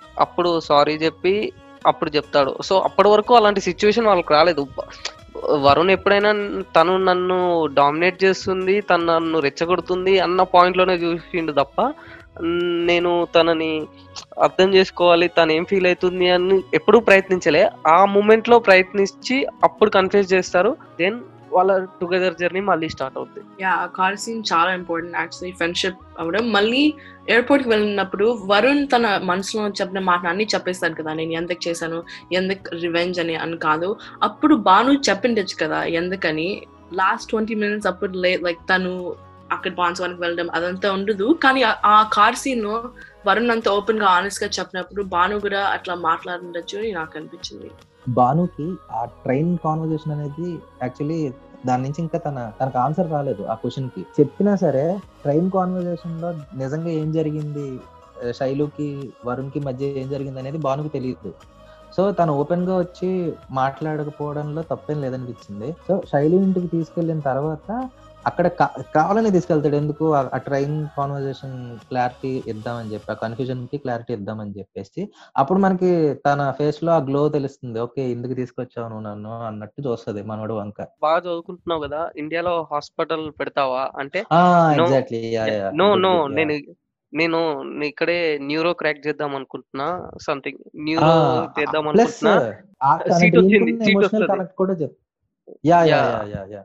అప్పుడు సారీ చెప్పి అప్పుడు చెప్తాడు సో అప్పటి వరకు అలాంటి సిచ్యువేషన్ వాళ్ళకి రాలేదు వరుణ్ ఎప్పుడైనా తను నన్ను డామినేట్ చేస్తుంది తను నన్ను రెచ్చగొడుతుంది అన్న పాయింట్ లోనే చూసిండు తప్ప మ్, నేను తనని అర్థం చేసుకోవాలి తను ఏం ఫీల్ అవుతుంది అని ఎప్పుడూ ప్రయత్నించలే ఆ మూమెంట్ లో ప్రయత్నించి అప్పుడు కన్ఫ్యూజ్ చేస్తారు దెన్ వాళ్ళ టుగెదర్ జర్నీ మళ్ళీ స్టార్ట్ అవుతుంది యా ఆ కార్ సీన్ చాలా ఇంపార్టెంట్ యాక్చువల్లీ ఫ్రెండ్షిప్ అవ్వడం మళ్ళీ ఎయిర్పోర్ట్ కి వెళ్ళినప్పుడు వరుణ్ తన మనసులో చెప్పిన మాట అన్ని చెప్పేస్తాడు కదా నేను ఎందుకు చేశాను ఎందుకు రివెంజ్ అని అని కాదు అప్పుడు బాను చెప్పిండొచ్చు కదా ఎందుకని లాస్ట్ ట్వంటీ మినిట్స్ అప్పుడు లైక్ తను అక్కడ బాన్స్వానికి వెళ్ళడం అదంతా ఉండదు కానీ ఆ- ఆ కార్ సీన్ లో వరుణ్ అంత ఓపెన్ గా ఆనెస్ట్ గా చెప్పినప్పుడు బాను కూడా అట్లా మాట్లాడుండొచ్చు అని నాకు అనిపించింది బానుకి ఆ ట్రైన్ కాన్వర్జేషన్ అనేది యాక్చువల్లీ దాని నుంచి ఇంకా తన తనకు ఆన్సర్ రాలేదు ఆ క్వశ్చన్ కి చెప్పినా సరే ట్రైన్ కాన్వర్జేషన్ లో నిజంగా ఏం జరిగింది ఆ, శైలుకి వరుణ్ కి మధ్య ఏం జరిగింది అనేది బానుకు తెలియదు సో తను ఓపెన్ గా వచ్చి మాట్లాడకపోవడంలో తప్పేం లేదనిపించింది సో శైలు ఇంటికి తీసుకెళ్లిన తర్వాత అక్కడ కా- కావాలని తీసుకెళ్తాడు ఎందుకు ఆ- ఆ ట్రైన్ కాన్వర్జేషన్ క్లారిటీ ఇద్దామని చెప్పి ఆ కన్ఫ్యూజన్ కి క్లారిటీ ఇద్దామని చెప్పేసి అప్పుడు మనకి తన ఫేస్ లో ఆ గ్లో తెలుస్తుంది ఓకే ఎందుకు తీసుకొచ్చావు నువ్వు నన్ను అన్నట్టు చూస్తుంది మనోడు వంక బాగా చదువుకుంటున్నావు కదా ఇండియాలో హాస్పిటల్ పెడతావా అంటే No. ఎగ్జాక్ట్లీ నో నో నేను నేను నే- ఇక్కడే న్యూరో క్రాక్ చేద్దాం అనుకుంటున్నా సంథింగ్ న్యూరో చేద్దాం ప్లస్ అనుకుంటున్నా Seat వచ్చింది, seat ఎమోషనల్ వస్తది. కనెక్ట్ కూడా చెప్ yeah yeah Yeah. Yeah yeah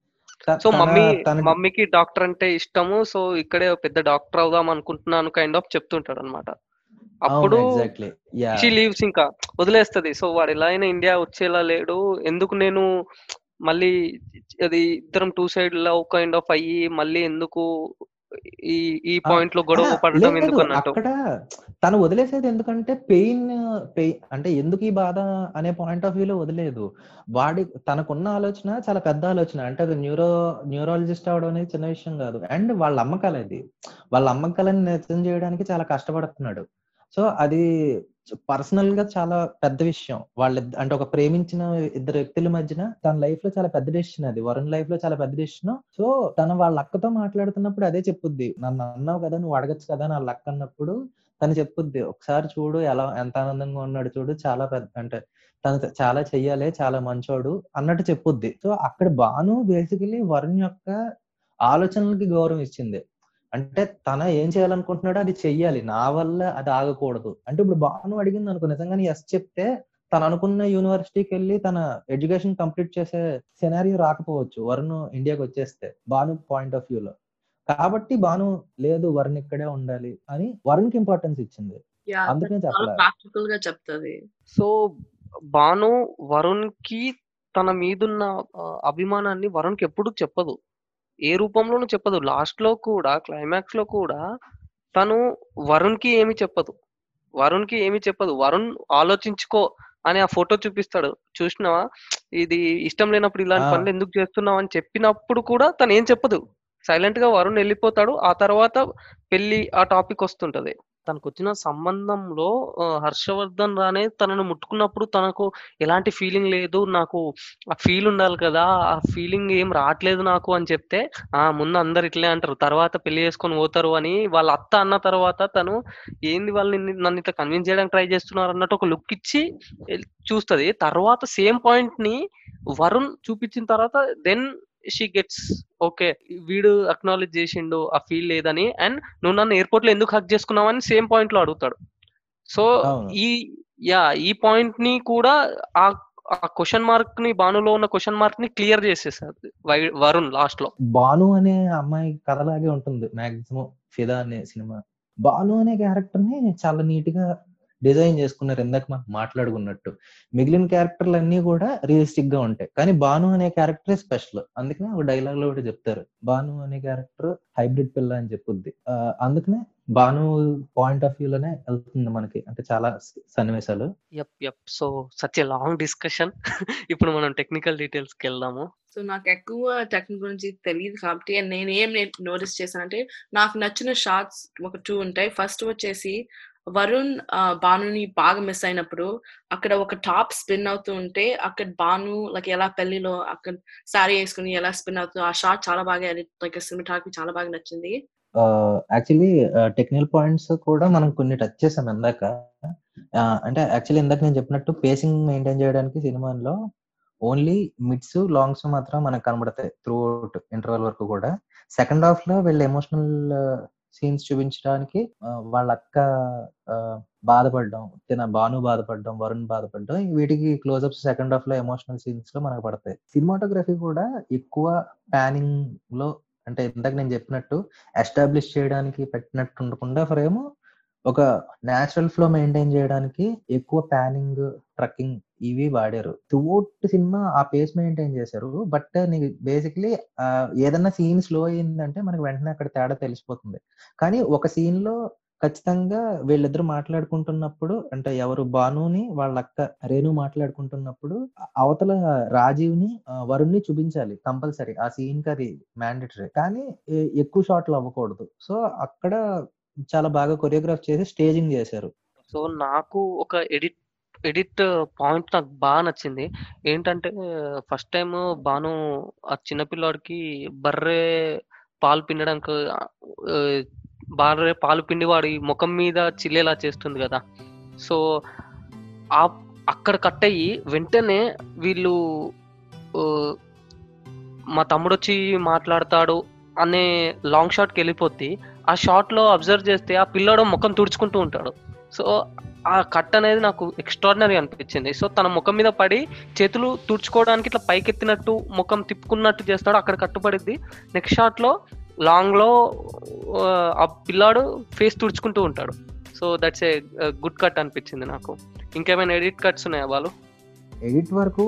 so mummy మమ్మీకి డాక్టర్ అంటే ఇష్టము సో ఇక్కడే పెద్ద డాక్టర్ అవుదాం అనుకుంటున్నాను కైండ్ ఆఫ్ చెప్తుంటాడు అనమాట అప్పుడు ఎగ్జాక్ట్లీ యా షీ లీవ్స్ ఇంకా వదిలేస్తది సో వాడు ఎలా అయినా ఇండియా వచ్చేలా లేడు ఎందుకు నేను మళ్ళీ అది ఇద్దరం two side love kind of అయ్యి మళ్ళీ ఎందుకు ఈ ఈ ఆ, పాయింట్ లో గొడవ ఆహా, పడడం లేదు, ఎందుకు అన్నట్టు అక్కడ తను వదిలేసేది ఎందుకంటే పెయిన్ పెయిన్ అంటే ఎందుకు ఈ బాధ అనే పాయింట్ ఆఫ్ వ్యూలో వదిలేదు వాడి తనకున్న ఆలోచన చాలా పెద్ద ఆలోచన అంటే అది న్యూరో న్యూరాలజిస్ట్ అవడం అనేది చిన్న విషయం కాదు అండ్ వాళ్ళ అమ్మకాలు అది వాళ్ళ అమ్మకాలని నిజం చేయడానికి చాలా కష్టపడుతున్నాడు సో అది పర్సనల్ గా చాలా పెద్ద విషయం వాళ్ళ అంటే ఒక ప్రేమించిన ఇద్దరు వ్యక్తుల మధ్యన తన లైఫ్ లో చాలా పెద్ద డెసిషన్ అది వరుణ్ లైఫ్ లో చాలా పెద్ద డెసిషన్ సో తను వాళ్ళ అక్కతో మాట్లాడుతున్నప్పుడు అదే చెప్పుద్ది నన్ను అన్నావు కదా నువ్వు అడగచ్చు కదా నా లక్ అన్నప్పుడు తను చెప్పుద్ది ఒకసారి చూడు ఎలా ఎంత ఆనందంగా ఉన్నాడు చూడు చాలా పెద్ద అంటే తను చాలా చెయ్యాలి చాలా మంచోడు అన్నట్టు చెప్పుద్ది సో అక్కడ బాను బేసికలీ వరుణ్ యొక్క ఆలోచనలకి గౌరవం ఇచ్చింది అంటే తన ఏం చేయాలనుకుంటున్నాడో అది చెయ్యాలి నా వల్ల అది ఆగకూడదు అంటే ఇప్పుడు బాను అడిగింది అనుకో నిజంగానే ఎస్ చెప్తే తను అనుకున్న యూనివర్సిటీకి వెళ్ళి తన ఎడ్యుకేషన్ కంప్లీట్ చేసే సినారియో రాకపోవచ్చు వరుణ్ ఇండియాకి వచ్చేస్తే బాను పాయింట్ ఆఫ్ వ్యూ లో కాబట్టి బాను లేదు వరుణ్ ఇక్కడే ఉండాలి అని వరుణ్ కి ఇంపార్టెన్స్ ఇచ్చింది యా అందుకనే చాలా చెప్పలే ప్రాక్టికల్ గా చెప్తుంది సో బాను వరుణ్ కి తన మీదున్న ఆ, అభిమానాన్ని వరుణ్ కి ఎప్పుడు చెప్పదు ఏ రూపంలోనూ చెప్పదు లాస్ట్ లో కూడా క్లైమాక్స్ లో కూడా తను వరుణ్ కి ఏమి చెప్పదు వరుణ్ కి ఏమి చెప్పదు వరుణ్ ఆలోచించుకో అని ఆ ఫోటో చూపిస్తాడు చూసినావా ఇది ఇష్టం లేనప్పుడు ఇలాంటి ఆ. పనులు ఎందుకు చేస్తున్నావు అని చెప్పినప్పుడు కూడా తను ఏం చెప్పదు సైలెంట్ గా వరుణ్ వెళ్ళిపోతాడు ఆ తర్వాత పెళ్లి ఆ టాపిక్ వస్తుంటది తనకు వచ్చిన సంబంధంలో ఆ, హర్షవర్ధన్ రానే తనను ముట్టుకున్నప్పుడు తనకు ఎలాంటి ఫీలింగ్ లేదు నాకు ఆ ఫీల్ ఉండాలి కదా ఆ ఫీలింగ్ ఏం రావట్లేదు నాకు అని చెప్తే ఆ ముందు అందరు ఇట్లే అంటారు తర్వాత పెళ్లి చేసుకొని పోతారు అని వాళ్ళ అత్త అన్న తర్వాత తను ఏంది వాళ్ళు నిన్ను- నన్ను ఇట్లా కన్విన్స్ చేయడానికి ట్రై చేస్తున్నారు అన్నట్టు ఒక లుక్ ఇచ్చి ఎల్- చూస్తది తర్వాత సేమ్ పాయింట్ ని వరుణ్ చూపించిన తర్వాత దెన్ షీ గెట్స్ ఓకే వీడు అక్నాలెడ్జ్ చేసిండు ఆ ఫీల్ లేదని అండ్ నువ్వు నన్ను ఎయిర్పోర్ట్ లో ఎందుకు హక్ చేసుకున్నావు అని సేమ్ పాయింట్ లో అడుగుతాడు సో అవును. ఈ యా ఈ పాయింట్ ని కూడా ఆ ఆ క్వశ్చన్ మార్క్ ని బానులో ఉన్న క్వశ్చన్ మార్క్ ని క్లియర్ చేసేసారు వై- వరుణ్ లాస్ట్ లో బాను అనే అమ్మాయి కథలాగే ఉంటుంది మాక్సిమం ఫిదా అనే సినిమా బాను అనే క్యారెక్టర్ ని చాలా నీట్ గా డిజైన్ చేసుకున్నారు ఇందాక మనం మాట్లాడుకున్నట్టు మిగిలిన క్యారెక్టర్లు అన్ని కూడా రియలిస్టిక్ గా ఉంటాయి కానీ బాను అనే క్యారెక్టర్ స్పెషల్ అందుకనే ఒక డైలాగ్ లో కూడా చెప్తారు బాను అనే క్యారెక్టర్ హైబ్రిడ్ పిల్ల అని చెప్పుద్ది ఆ, అందుకనే బాను పాయింట్ ఆఫ్ వ్యూ లోనే వెళ్తుంది మనకి అంటే చాలా సన్నివేశాలు yup yup so such a long discussion ఇప్పుడు మనం టెక్నికల్ డీటెయిల్స్ కి వెళ్దాము సో నాకు ఎక్కువ టెక్నిక్ గురించి తెలియదు కాబట్టి and నేను ఏం నోటీస్ చేశానంటే నాకు నచ్చిన షార్ట్స్ ఒక టూ ఉంటాయి ఫస్ట్ వచ్చేసి వరుణ్ ఆ, భానుని బాగా మిస్ అయినప్పుడు అక్కడ ఒక టాప్ స్పిన్ అవుతూ ఉంటే అక్కడ భాను లైక్ ఎలా పెళ్లిలో అక్కడ సారీ వేసుకుని ఎలా స్పిన్ అవుతుందో ఆ షార్ట్ చాలా బాగా లైక్ సినిమాటాకి చాలా బాగా నచ్చింది యాక్చువల్లీ టెక్నికల్ పాయింట్స్ కూడా మనం కొన్ని టచ్ చేసాం ఇందాక అంటే యాక్చువల్లీ ఇందాక నేను చెప్పినట్టు పేసింగ్ మెయింటైన్ చేయడానికి సినిమాలో ఓన్లీ మిడ్స్ లాంగ్స్ మాత్రం మనకు కనబడతాయి త్రూ అవుట్ ఇంటర్వెల్ వరకు కూడా సెకండ్ హాఫ్ లో వీళ్ళ ఎమోషనల్ సీన్స్ చూపించడానికి ఆ, వాళ్ళ అక్క ఆ, బాధపడడం తిన భాను బాధపడడం వరుణ్ బాధపడడం వీటికి క్లోజ్అప్స్ సెకండ్ హాఫ్ లో ఎమోషనల్ సీన్స్ లో మనకు పడతాయి సినిమాటోగ్రఫీ కూడా ఎక్కువ ప్యానింగ్ లో అంటే ఇందాక నేను చెప్పినట్టు ఎస్టాబ్లిష్ చేయడానికి పెట్టినట్టు ఉండకుండా ఫ్రేమ్ ఒక నేచురల్ ఫ్లో మెయింటైన్ చేయడానికి ఎక్కువ ప్యానింగ్ ట్రక్కింగ్ ఇవి వాడారు త్రూఅవుట్ సినిమా ఆ పేస్ మెయింటైన్ చేశారు బట్ నీకు బేసిక్లీ ఏదన్నా సీన్ స్లో అయిందంటే మనకి వెంటనే అక్కడ తేడా తెలిసిపోతుంది కానీ ఒక సీన్ లో ఖచ్చితంగా వీళ్ళిద్దరు మాట్లాడుకుంటున్నప్పుడు అంటే ఎవరు భానుని వాళ్ళ అక్క రేణు మాట్లాడుకుంటున్నప్పుడు అవతల రాజీవ్ని ఆ, వరుణ్ని చూపించాలి కంపల్సరీ ఆ సీన్ కి అది మ్యాండేటరీ కానీ ఎ- ఎక్కువ షాట్లు అవ్వకూడదు సో అక్కడ చాలా బాగా కొరియోగ్రాఫ్ చేసి స్టేజింగ్ చేశారు సో నాకు ఒక ఎడిట్ ఎడిట్ పాయింట్ నాకు బాగా నచ్చింది ఏంటంటే ఫస్ట్ టైం బాను ఆ చిన్నపిల్లాడికి బర్రె పాలు పిండడానికి ఆ, బర్రె పాలు పిండి వాడి ముఖం మీద చిల్లేలా చేస్తుంది కదా సో ఆ అక్కడ కట్ అయ్యి వెంటనే వీళ్ళు ఆ, మా తమ్ముడు వచ్చి మాట్లాడతాడు అనే లాంగ్ షాట్కి వెళ్ళిపోద్ది ఆ షాట్ లో అబ్జర్వ్ చేస్తే ఆ పిల్లోడు ముఖం తుడుచుకుంటూ ఉంటాడు సో ఆ కట్ అనేది నాకు ఎక్స్ట్రాడినరీ అనిపించింది సో తన ముఖం మీద పడి చేతులు తుడుచుకోవడానికి ఇట్లా పైకెత్తినట్టు ముఖం తిప్పుకున్నట్టు చేస్తాడు అక్కడ కట్టుపడిద్ది నెక్స్ట్ షాట్ లో లాంగ్ లో ఆ, ఆ పిల్లాడు ఫేస్ తుడుచుకుంటూ ఉంటాడు so that's a good cut అనిపించింది నాకు ఇంకేమైనా ఎడిట్ కట్స్ ఉన్నాయా వాళ్ళు ఎడిట్ వరకు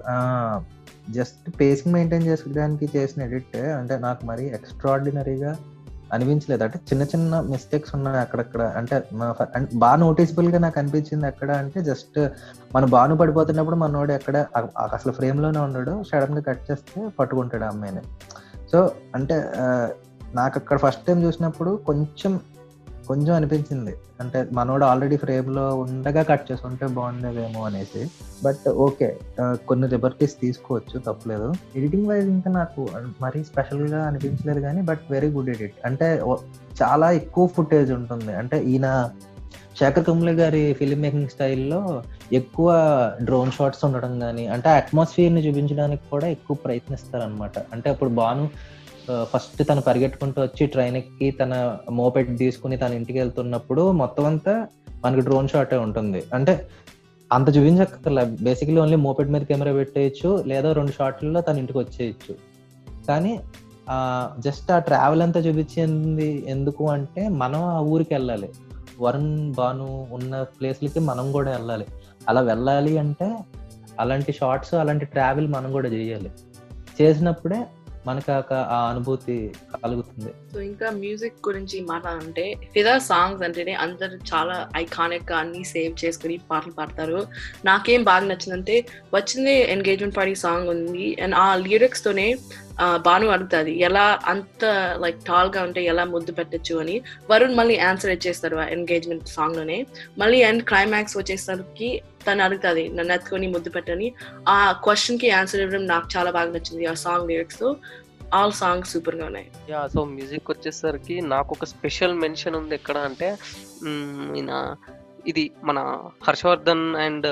జస్ట్ పేసింగ్ మెయింటైన్ చేసుకోవడానికి చేసిన ఎడిట్ అంటే నాకు మరి ఎక్స్ట్రాడినరీగా అనిపించలేదు అంటే చిన్న చిన్న మిస్టేక్స్ ఉన్నాయి అక్కడక్కడ అంటే మా- అంటే బాగా నోటీసబుల్ గా నాకు అనిపించింది ఎక్కడ అంటే జస్ట్ మన బాను పడిపోతున్నప్పుడు మనోడు ఎక్కడ అ- అ- అసలు ఫ్రేమ్ లోనే ఉన్నాడు సడన్ గా కట్ చేస్తే పట్టుకుంటాడు ఆ అమ్మాయిని సో అంటే ఆ, నాకు అక్కడ ఫస్ట్ టైం చూసినప్పుడు కొంచెం కొంచెం అనిపించింది అంటే మనోడు ఆల్రెడీ ఫ్రేమ్ లో ఉండగా కట్ చేసుకుంటే బాగుండేదేమో అనేసి బట్ ఓకే కొన్ని లిబర్టీస్ తీసుకోవచ్చు తప్పలేదు ఎడిటింగ్ వైజ్ ఇంకా నాకు మరీ స్పెషల్ గా అనిపించలేదు కానీ బట్ వెరీ గుడ్ ఎడిట్ అంటే ఓ- చాలా ఎక్కువ ఫుటేజ్ ఉంటుంది అంటే ఈయన శేఖర్ కమ్లే గారి ఫిల్మ్ మేకింగ్ స్టైల్లో ఎక్కువ డ్రోన్ షాట్స్ ఉండడం కానీ అంటే అట్మాస్ఫియర్ ని చూపించడానికి కూడా ఎక్కువ ప్రయత్నిస్తారు అనమాట అంటే అప్పుడు బాను ఫస్ట్ తను పరిగెట్టుకుంటూ వచ్చి ట్రైన్ ఎక్కి తన మోపెట్ తీసుకుని తన ఇంటికి వెళ్తున్నప్పుడు మొత్తం అంతా మనకి డ్రోన్ షాటే ఉంటుంది అంటే అంత చూపించక్కర్లే బేసికలీ ఓన్లీ మోపెడ్ మీద కెమెరా పెట్టేయచ్చు లేదా రెండు షాట్లలో తన ఇంటికి వచ్చేయచ్చు కానీ ఆ జస్ట్ ఆ ట్రావెల్ అంతా చూపించింది ఎందుకు అంటే మనం ఆ ఊరికి వెళ్ళాలి వరుణ్ భాను ఉన్న ప్లేస్లకి మనం కూడా వెళ్ళాలి అలా వెళ్ళాలి అంటే అలాంటి షార్ట్స్ అలాంటి ట్రావెల్ మనం కూడా చేయాలి చేసినప్పుడే మనకు ఆ- ఆ అనుభూతి కలుగుతుంది సో ఇంకా మ్యూజిక్ గురించి మాట్లాడాలంటే ఫిదా సాంగ్స్ అంటేనే అందరు చాలా ఐకానిక్ గా అన్ని సేవ్ చేసుకుని పాటలు పాడతారు నాకేం బాగా నచ్చిందంటే వచ్చింది ఎంగేజ్మెంట్ పార్టీ సాంగ్ ఉంది అండ్ ఆ లిరిక్స్ తోనే ఆ, భాను అడుగుతుంది ఎలా అంత లైక్ టాల్ గా ఉంటే ఎలా ముద్దు పెట్టచ్చు అని వరుణ్ మళ్ళీ ఆన్సర్ ఇచ్చేస్తారు ఆ ఎంగేజ్మెంట్ సాంగ్ లోనే మళ్ళీ అండ్ క్లైమాక్స్ వచ్చేసరికి తను అడుగుతుంది నన్ను ఎత్తుకొని ముద్దు పెట్టని ఆ క్వశ్చన్ కి ఆన్సర్ ఇవ్వడం నాకు చాలా బాగా నచ్చింది ఆ సాంగ్ లిరిక్స్ తో ఆల్ సాంగ్స్ సూపర్ గా ఉన్నాయి యా సో మ్యూజిక్ వచ్చేసరికి నాకు ఒక స్పెషల్ మెన్షన్ ఉంది ఎక్కడ అంటే మ్, ఈయన ఇది మన Harshavardhan and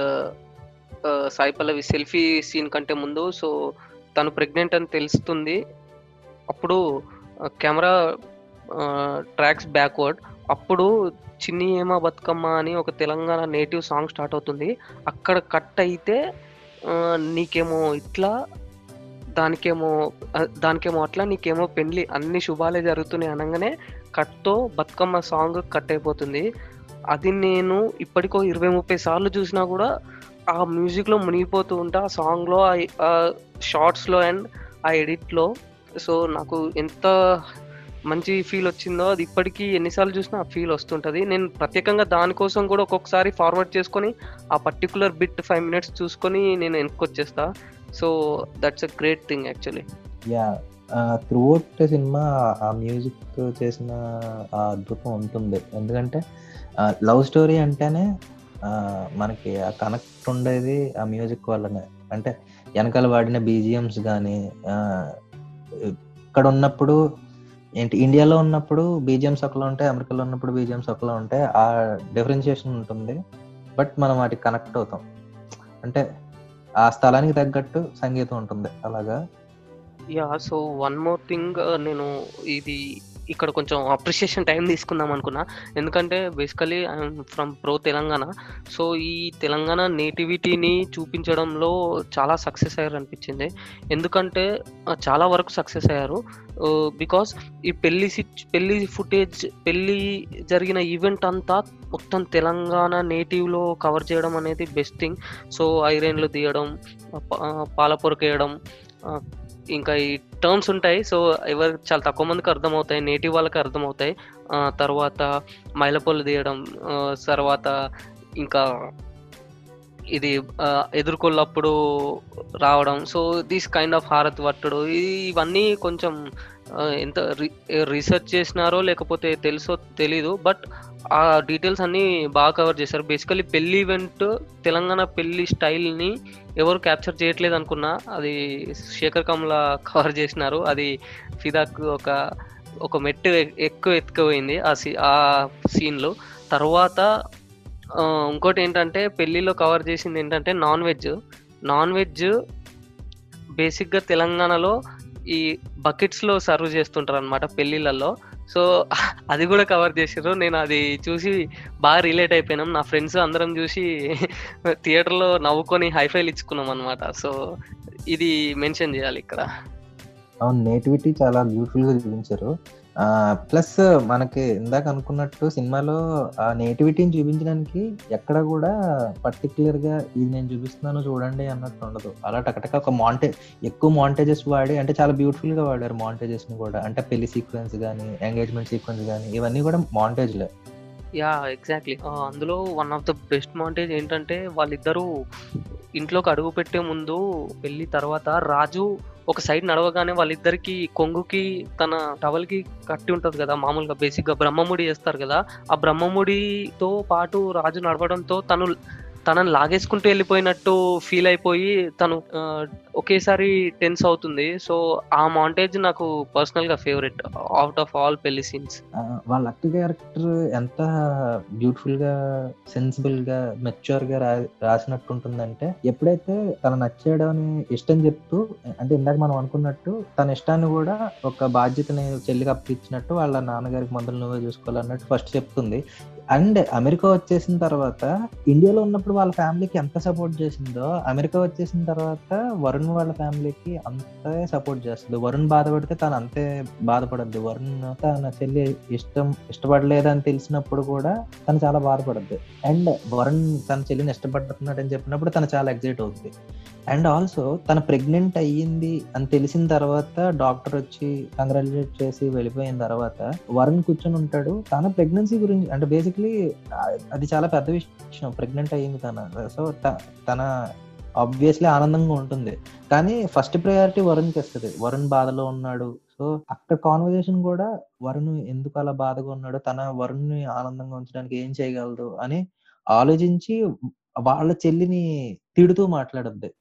Sai Pallavi selfie scene కంటే ముందు సో తను ప్రెగ్నెంట్ అని తెలుస్తుంది అప్పుడు కెమెరా ట్రాక్స్ బ్యాక్వర్డ్ అప్పుడు చిన్ని ఏమా బతుకమ్మ అని ఒక తెలంగాణ నేటివ్ సాంగ్ స్టార్ట్ అవుతుంది అక్కడ కట్ అయితే ఆ, నీకేమో ఇట్లా దానికేమో ఆ, దానికేమో అట్లా నీకేమో పెళ్లి అన్ని శుభాలే జరుగుతున్నాయి అనగానే కట్తో బతుకమ్మ సాంగ్ కట్ అయిపోతుంది అది నేను ఇప్పటికో ఇరవై ముప్పై సార్లు చూసినా కూడా ఆ మ్యూజిక్ లో మునిగిపోతూ ఉంటా ఆ సాంగ్ లో ఆ షార్ట్స్ లో అండ్ ఆ ఎడిట్ లో సో నాకు ఎంత మంచి ఫీల్ వచ్చిందో అది ఇప్పటికీ ఎన్నిసార్లు చూసినా ఆ ఫీల్ వస్తుంటది నేను ప్రత్యేకంగా దానికోసం కూడా ఒక్కొక్కసారి ఫార్వర్డ్ చేసుకొని ఆ పర్టికులర్ బిట్ ఫైవ్ మినిట్స్ చూసుకొని నేను వెనక్కొచ్చేస్తా so that's a great thing actually yeah throughout సినిమా ఆ మ్యూజిక్ చేసిన ఆ అద్భుతం ఉంటుంది ఎందుకంటే లవ్ స్టోరీ అంటేనే ఆ, మనకి ఆ కనెక్ట్ ఉండేది ఆ మ్యూజిక్ వల్లనే అంటే వెనకాల వాడిన బీజిఎమ్స్ కానీ ఇక్కడ ఉన్నప్పుడు ఏంటి ఇండియాలో ఉన్నప్పుడు బీజిఎమ్స్ ఒకలా ఉంటాయి అమెరికాలో ఉన్నప్పుడు బీజిఎమ్స్ ఒకలా ఉంటాయి ఆ డిఫరెన్షియేషన్ ఉంటుంది బట్ మనం వాటికి కనెక్ట్ అవుతాం అంటే ఆ స్థలానికి తగ్గట్టు సంగీతం ఉంటుంది అలాగా yeah so one more thing నేను ఇది ఇక్కడ కొంచెం అప్రిషియేషన్ టైం తీసుకుందాం అనుకున్నా ఎందుకంటే బేసికలీ ఐఎమ్ ఫ్రమ్ ప్రో తెలంగాణ సో ఈ తెలంగాణ నేటివిటీని చూపించడంలో చాలా సక్సెస్ అయ్యారు అనిపించింది ఎందుకంటే ఆ, చాలా వరకు సక్సెస్ అయ్యారు బికాస్ ఈ పెళ్లి సిచ్ పెళ్లి ఫుటేజ్ పెళ్లి జరిగిన ఈవెంట్ అంతా మొత్తం తెలంగాణ నేటివ్లో కవర్ చేయడం అనేది బెస్ట్ థింగ్ సో ఐరన్లు తీయడం ప- పాల పొరకేయడం ఆ, ఇంకా ఈ టర్మ్స్ ఉంటాయి సో ఎవరు చాలా తక్కువ మందికి అర్థమవుతాయి నేటివ్ వాళ్ళకి అర్థమవుతాయి ఆ, తర్వాత మైలపొల్లు తీయడం ఆ, తర్వాత ఇంకా ఇది ఆ, ఎదుర్కొల్లప్పుడు రావడం సో దిస్ కైండ్ ఆఫ్ హారతి పట్టుడు ఈ- ఇవన్నీ కొంచెం ఆ, ఎంత రీసెర్చ్ చేసినారో లేకపోతే తెలుసో తెలీదు బట్ ఆ డీటెయిల్స్ అన్ని బాగా కవర్ చేశారు బేసికలీ పెళ్లి ఈవెంట్ తెలంగాణ పెళ్లి స్టైల్ని ఎవరు క్యాప్చర్ చేయట్లేదు అనుకున్నా అది శేఖర్ కమల కవర్ చేసినారు అది ఫిదాక్ ఒక ఒక మెట్టు ఎ- ఎక్కువ ఎత్తుకుపోయింది ఆ సీ ఆ సీన్లో తర్వాత ఆ, ఇంకోటి ఏంటంటే పెళ్లిలో కవర్ చేసింది ఏంటంటే నాన్ వెజ్ నాన్ వెజ్ బేసిక్గా తెలంగాణలో ఈ బకెట్స్లో సర్వ్ చేస్తుంటారు అనమాట పెళ్ళిళ్ళల్లో సో అది కూడా కవర్ చేసారు నేను అది చూసి బాగా రిలేట్ అయిపోయినాం నా ఫ్రెండ్స్ అందరం చూసి థియేటర్లో నవ్వుకొని హైఫైలు ఇచ్చుకున్నాం అనమాట సో ఇది మెన్షన్ చేయాలి ఇక్కడ అవును నేటివిటీ చాలా బ్యూటిఫుల్ గా చూపించారు ప్లస్ మనకి ఇందాక అనుకున్నట్టు సినిమాలో ఆ నేటివిటీని చూపించడానికి ఎక్కడ కూడా పర్టికులర్ గా ఇది నేను చూపిస్తున్నాను చూడండి అన్నట్టు ఉండదు అలా టకటక ఒక మాంటే ఎక్కువ మాంటేజెస్ వాడి అంటే చాలా బ్యూటిఫుల్ గా వాడారు మాంటేజెస్ ని కూడా అంటే పెళ్లి సీక్వెన్స్ కానీ ఎంగేజ్మెంట్ సీక్వెన్స్ కానీ ఇవన్నీ కూడా మాంటేజ్లే యా ఎగ్జాక్ట్లీ అందులో one of the best montage ఏంటంటే వాళ్ళిద్దరూ ఇంట్లోకి అడుగు పెట్టే ముందు పెళ్లి తర్వాత రాజు ఒక సైడ్ నడవగానే వాళ్ళిద్దరికి కొంగుకి తన టవల్ కి కట్టి ఉంటది కదా మామూలుగా బేసిక్ గా బ్రహ్మముడి చేస్తారు కదా ఆ బ్రహ్మముడితో పాటు రాజు నడవడంతో తను తనని లాగేసుకుంటూ వెళ్ళిపోయినట్టు ఫీల్ అయిపోయి తను ఆ, ఒకేసారి టెన్స్ అవుతుంది సో ఆ మాంటేజ్ నాకు పర్సనల్ గా ఫేవరెట్ అవుట్ ఆఫ్ ఆల్ పెళ్లి సీన్స్ ఆ, వాళ్ళ అక్క క్యారెక్టర్ ఎంత బ్యూటిఫుల్ గా సెన్సిబుల్ గా మెచ్యూర్ గా రా రాసినట్టు ఉంటుందంటే ఎప్పుడైతే తన నచ్చాడు అని ఇష్టం చెప్తూ అంటే ఇందాక మనం అనుకున్నట్టు తన ఇష్టాన్ని కూడా ఒక బాధ్యతని చెల్లికి అప్పించినట్టు వాళ్ళ నాన్నగారికి మొదలు నువ్వే చూసుకోవాలన్నట్టు ఫస్ట్ చెప్తుంది అండ్ అమెరికా వచ్చేసిన తర్వాత ఇండియాలో ఉన్నప్పుడు వాళ్ళ ఫ్యామిలీకి ఎంత సపోర్ట్ చేసిందో అమెరికా వచ్చేసిన తర్వాత వరుణ్ వాళ్ళ ఫ్యామిలీకి అంతే సపోర్ట్ చేస్తుంది వరుణ్ బాధపడితే తను అంతే బాధపడద్దు వరుణ్ తన చెల్లి ఇష్టం ఇష్టపడలేదని తెలిసినప్పుడు కూడా తను చాలా బాధపడద్దు అండ్ వరుణ్ తన చెల్లిని ఇష్టపడుతున్నాడు అని చెప్పినప్పుడు తను చాలా ఎగ్జైట్ అవుతుంది అండ్ ఆల్సో తన ప్రెగ్నెంట్ అయ్యింది అని తెలిసిన తర్వాత డాక్టర్ వచ్చి కంగ్రాచులేట్ చేసి వెళ్ళిపోయిన తర్వాత వరుణ్ కూర్చొని ఉంటాడు తన ప్రెగ్నెన్సీ గురించి అంటే బేసిక్లీ అది చాలా పెద్ద విషయం ప్రెగ్నెంట్ అయ్యింది తన సో తన ఆబ్వియస్లీ ఆనందంగా ఉంటుంది కానీ ఫస్ట్ ప్రయారిటీ వరుణ్కి వస్తుంది వరుణ్ బాధలో ఉన్నాడు సో అక్కడ కాన్వర్జేషన్ కూడా వరుణ్ ఎందుకు అలా బాధగా ఉన్నాడు తన వరుణ్ని ఆనందంగా ఉంచడానికి ఏం చేయగలదు అని ఆలోచించి వాళ్ళ చెల్లిని తిడుతూ మాట్లాడద్ది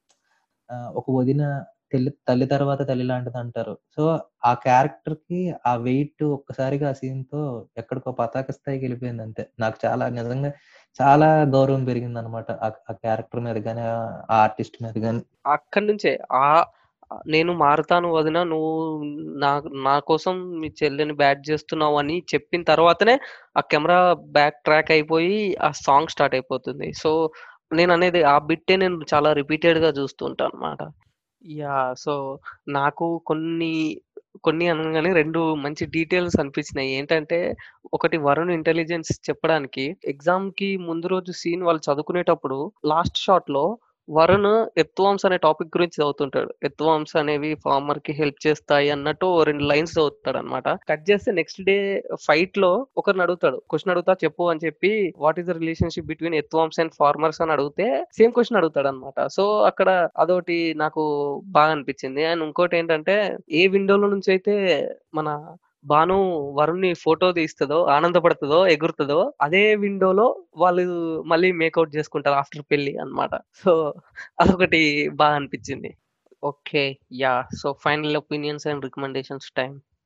ఒక వదిన తల్లి తల్లి తర్వాత తల్లి లాంటిది అంటారు సో ఆ క్యారెక్టర్ కి ఆ వెయిట్ ఒక్కసారిగా ఆ సీన్ తో ఎక్కడికో పతాక స్థాయికి వెళ్ళిపోయింది అంతే నాకు చాలా నిజంగా చాలా గౌరవం పెరిగింది అనమాట ఆ క్యారెక్టర్ మీద కానీ ఆ ఆర్టిస్ట్ మీద కానీ అక్కడి నుంచే ఆ నేను మారుతాను వదిన నువ్వు నా నా కోసం మీ చెల్లెని బ్యాట్ చేస్తున్నావు అని చెప్పిన తర్వాతనే ఆ కెమెరా బ్యాక్ ట్రాక్ అయిపోయి ఆ సాంగ్ స్టార్ట్ అయిపోతుంది సో నేను అనేది ఆ బిట్టే నేను చాలా రిపీటెడ్ గా చూస్తుంటాను అనమాట యా సో నాకు కొన్ని కొన్ని అనగానే రెండు మంచి డీటెయిల్స్ అనిపించినాయి ఏంటంటే ఒకటి వరుణ్ ఇంటెలిజెన్స్ చెప్పడానికి ఎగ్జామ్ కి ముందు రోజు సీన్ వాళ్ళు చదువుకునేటప్పుడు లాస్ట్ షాట్ లో వరుణ్ ఎత్వాంశ అనే టాపిక్ గురించి చదువుతుంటాడు ఎత్వాంశ అనేవి ఫార్మర్ కి హెల్ప్ చేస్తాయి అన్నట్టు రెండు లైన్స్ చదువుతాడు అనమాట కట్ చేస్తే నెక్స్ట్ డే ఫైట్ లో ఒకరిని అడుగుతాడు క్వశ్చన్ అడుగుతా చెప్పు అని చెప్పి what is the relationship between ఎత్వాంశ అండ్ ఫార్మర్స్ అని అడిగితే సేమ్ క్వశ్చన్ అడుగుతాడు అనమాట సో అక్కడ అదొకటి నాకు బాగా అనిపించింది అండ్ ఇంకోటి ఏంటంటే ఏ విండోలో నుంచి అయితే మన బాను వరుణ్ని ఫోటో తీస్తుందో ఆనందపడుతుందో ఎగురుతుందో అదే విండోలో వాళ్ళు మళ్ళీ మేకౌట్ చేసుకుంటారు ఆఫ్టర్ పెళ్లి అనమాట సో అదొకటి బాగా అనిపించింది okay yeah so final opinions and recommendations time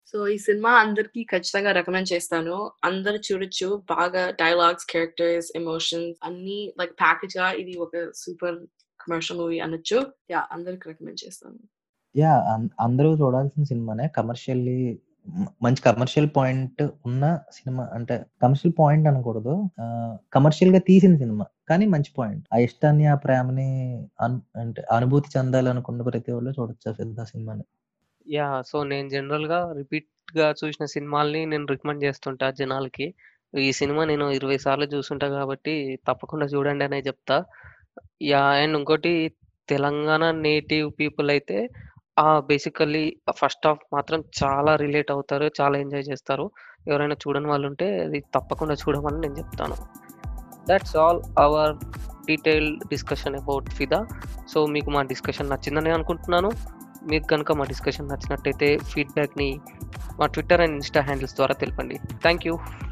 so ఈ సినిమా అందరికి ఖచ్చితంగా రికమెండ్ చేస్తాను అందరు చూడొచ్చు బాగా డైలాగ్స్ క్యారెక్టర్స్ ఎమోషన్స్ అన్ని లైక్ ప్యాకేజ్ గా ఇది ఒక సూపర్ కమర్షియల్ మూవీ అనొచ్చు యా అందరికి రికమెండ్ చేస్తాను యా అందరూ చూడాల్సిన సినిమానే కమర్షియల్లీ మంచి కమర్షియల్ పాయింట్ ఉన్న సినిమా అంటే కమర్షియల్ పాయింట్ అనకూడదు కమర్షియల్ గా తీసిన సినిమా కానీ మంచి పాయింట్ ఆ ఇష్టాన్ని ఆ ప్రేమని అన్- అంటే అనుభూతి చెందాలనుకున్న ప్రతి వాళ్ళు చూడొచ్చు ఆ సినిమాని యా సో నేను జనరల్గా రిపీట్గా చూసిన సినిమాల్ని నేను రికమెండ్ చేస్తుంటా జనాలకి ఈ సినిమా నేను ఇరవై సార్లు చూసుంటా కాబట్టి తప్పకుండా చూడండి అనే చెప్తా యా అండ్ ఇంకోటి తెలంగాణ నేటివ్ పీపుల్ అయితే ఆ బేసికల్లీ ఫస్ట్ హాఫ్ మాత్రం చాలా రిలేట్ అవుతారు చాలా ఎంజాయ్ చేస్తారు ఎవరైనా చూడని వాళ్ళు ఉంటే అది తప్పకుండా చూడమని నేను చెప్తాను that's all our detail discussion about Fidaa so మీకు మా డిస్కషన్ నచ్చిందని అనుకుంటున్నాను మీకు కనుక మా డిస్కషన్ నచ్చినట్టయితే ఫీడ్బ్యాక్ని మా ట్విట్టర్ అండ్ ఇన్స్టా హ్యాండిల్స్ ద్వారా తెలపండి థ్యాంక్ యూ